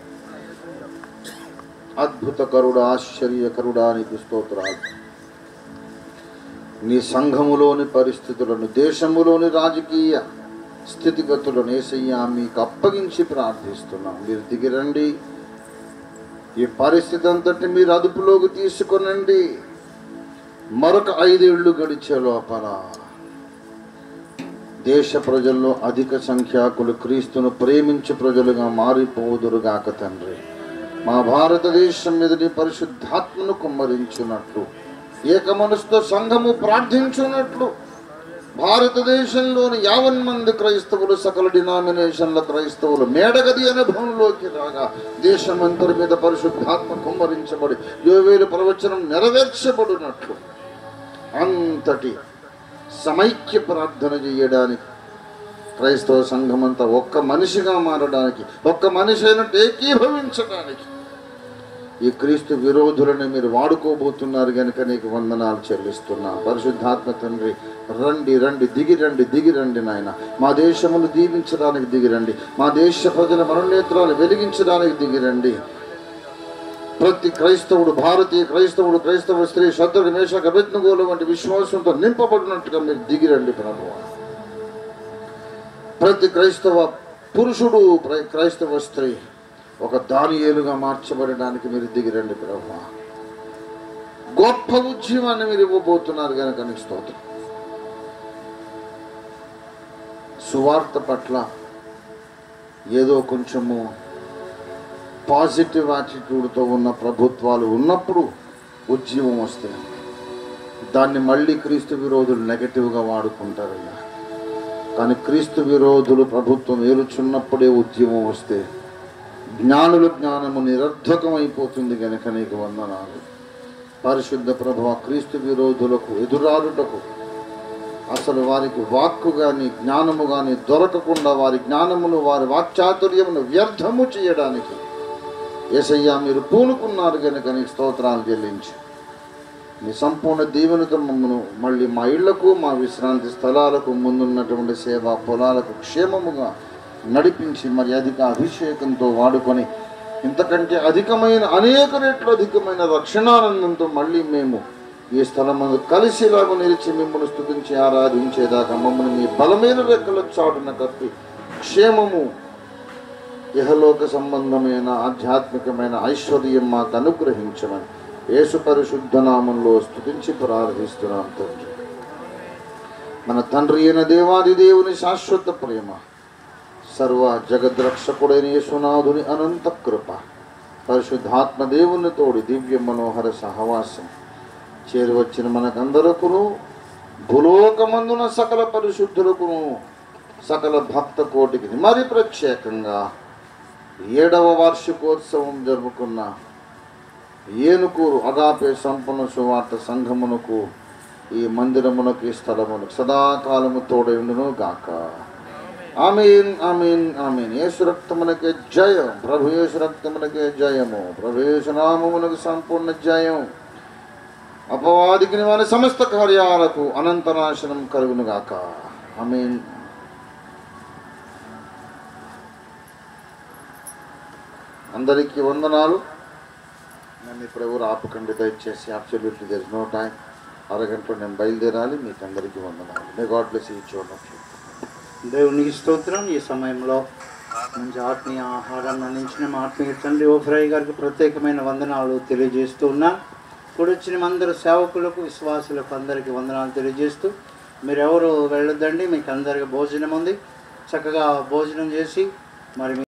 అద్భుతకరుడు ఆశ్చర్యకరుడా నీకు స్తోత్రాలు నీ సంఘములోని పరిస్థితులను దేశములోని రాజకీయ స్థితిగతులను ఏసయ్యా మీకు అప్పగించి ప్రార్థిస్తున్నాం మీరు దిగిరండి ఈ పరిస్థితి అంతటి మీరు అదుపులోకి తీసుకొనండి మరొక ఐదేళ్లు గడిచే లోపల దేశ ప్రజల్లో అధిక సంఖ్యాకులు క్రీస్తును ప్రేమించే ప్రజలుగా మారిపోదురుగాక తండ్రి మా భారతదేశం మీద నీ పరిశుద్ధాత్మను కుమ్మరించున్నట్లు ఏక మనసుతో సంఘము ప్రార్థించున్నట్లు భారతదేశంలోని యావన్ మంది క్రైస్తవులు సకల డినామినేషన్ల క్రైస్తవులు మేడగది అనుభవంలోకి రాగా దేశమంతరి మీద పరిశుద్ధాత్మ కుమ్మరించబడి యోవేలు ప్రవచనం నెరవేర్చబడినట్లు అంతటి సమైక్య ప్రార్థన చేయడానికి క్రైస్తవ సంఘం అంతా ఒక్క మనిషిగా మారడానికి ఒక్క మనిషి అయినట్టు ఏకీభవించడానికి ఈ క్రీస్తు విరోధులను మీరు వాడుకోబోతున్నారు కనుక నీకు వందనాలు చెల్లిస్తున్నా పరిశుద్ధాత్మ తండ్రి రండి రండి దిగి రండి దిగి రండి నాయన మా దేశమును దీవించడానికి దిగి రండి మా దేశ ప్రజల మనోనేత్రాలు వెలిగించడానికి దిగి రండి ప్రతి క్రైస్తవుడు భారతీయ క్రైస్తవుడు క్రైస్తవ స్త్రీ శత్రుడు మేషక అభిజ్ఞగోలు వంటి విశ్వాసంతో నింపబడినట్టుగా మీరు దిగిరండి ప్రభు ప్రతి క్రైస్తవ పురుషుడు ప్ర- క్రైస్తవ స్త్రీ ఒక దానియేలుగా మార్చబడడానికి మీరు దిగిరండి ప్రభు గొప్ప ఉద్యమాన్ని మీరు ఇవ్వబోతున్నారు కనుక నీకు స్తోత్రం సువార్త పట్ల ఏదో కొంచెము పాజిటివ్ యాటిట్యూడ్తో ఉన్న ప్రభుత్వాలు ఉన్నప్పుడు ఉద్యమం వస్తే దాన్ని మళ్ళీ క్రీస్తు విరోధులు నెగటివ్గా వాడుకుంటారయ్యా కానీ క్రీస్తు విరోధులు ప్రభుత్వం ఏలుచున్నప్పుడే ఉద్యమం వస్తే జ్ఞానుల జ్ఞానము నిరర్ధకం అయిపోతుంది కనుక నీకు వందనాలు పరిశుద్ధ ప్రభు క్రీస్తు విరోధులకు ఎదురాడుటకు అసలు వారికి వాక్కు కానీ జ్ఞానము కానీ దొరకకుండా వారి జ్ఞానమును వారి వాక్చాతుర్యమును వ్యర్థము చేయడానికి ఏసయ్యా మీరు పూనుకున్నారు కనుక నీకు స్తోత్రాలు చెల్లించి మీ సంపూర్ణ దీవెనతో మమ్మను మళ్ళీ మా ఇళ్లకు మా విశ్రాంతి స్థలాలకు ముందున్నటువంటి సేవా పొలాలకు క్షేమముగా నడిపించి మరి అధిక అభిషేకంతో వాడుకొని ఇంతకంటే అధికమైన అనేక రెట్లు అధికమైన రక్షణానందంతో మళ్ళీ మేము ఈ స్థలమందు కలిసిలాగా నిలిచి మిమ్మల్ని స్థుతించి ఆరాధించేదాకా మమ్మల్ని మీ బలమైన రెక్కల చాటున కప్పి క్షేమము ఇహలోక సంబంధమైన ఆధ్యాత్మికమైన ఐశ్వర్యం మాకు అనుగ్రహించమని యేసు పరిశుద్ధ నామంలో స్తుతించి ప్రార్థిస్తున్నాం తండ్రి మన తండ్రి అయిన దేవాది దేవుని శాశ్వత ప్రేమ సర్వ జగద్రక్షకుడైన యేసునాథుని అనంత కృప పరిశుద్ధాత్మ దేవుని తోడి దివ్య మనోహర సహవాసం చేరువచ్చిన మనకందరకును భూలోకమందున సకల పరిశుద్ధులకును సకల భక్త కోటికి మరి ప్రత్యేకంగా ఏడవ వార్షికోత్సవం జరుపుకున్న ఏనుకూరు అగాపే సంపన్న సువార్త సంఘమునకు ఈ మందిరమునకు ఈ స్థలమునకు సదాకాలము తోడైండును గాక ఆమెన్ ఆమెన్ ఆమెన్ యేసు రక్తమునకే జయం ప్రభు యేసు రక్తమునకే జయము ప్రభు యేసు నామమునకు సంపూర్ణ జయం అపవాదికి వారి సమస్త కార్యాలకు అనంత నాశనం కలుగును గాక ఆమెన్ అందరికీ వందనాలు నన్ను ఇప్పుడు ఎవరు ఆపకండి దయచేసి అబ్సల్యూట్లీ దర్ నో టైం అరగంటలో నేను బయలుదేరాలి మీకు అందరికీ వందనాలు మే గాడ్ బ్లెస్ ఈ చూడండి దేవునికి స్తోత్రం ఈ సమయంలో మంచి ఆత్మీయ ఆహారాన్ని అందించిన మా ఆత్మీయ తండ్రి ఓఫ్రై గారికి ప్రత్యేకమైన వందనాలు తెలియజేస్తూ ఉన్నా కూడా వచ్చిన అందరు సేవకులకు విశ్వాసులకు అందరికీ వందనాలు తెలియజేస్తూ మీరు ఎవరు వెళ్ళొద్దండి మీకు అందరికీ భోజనం ఉంది చక్కగా భోజనం చేసి మరి మీ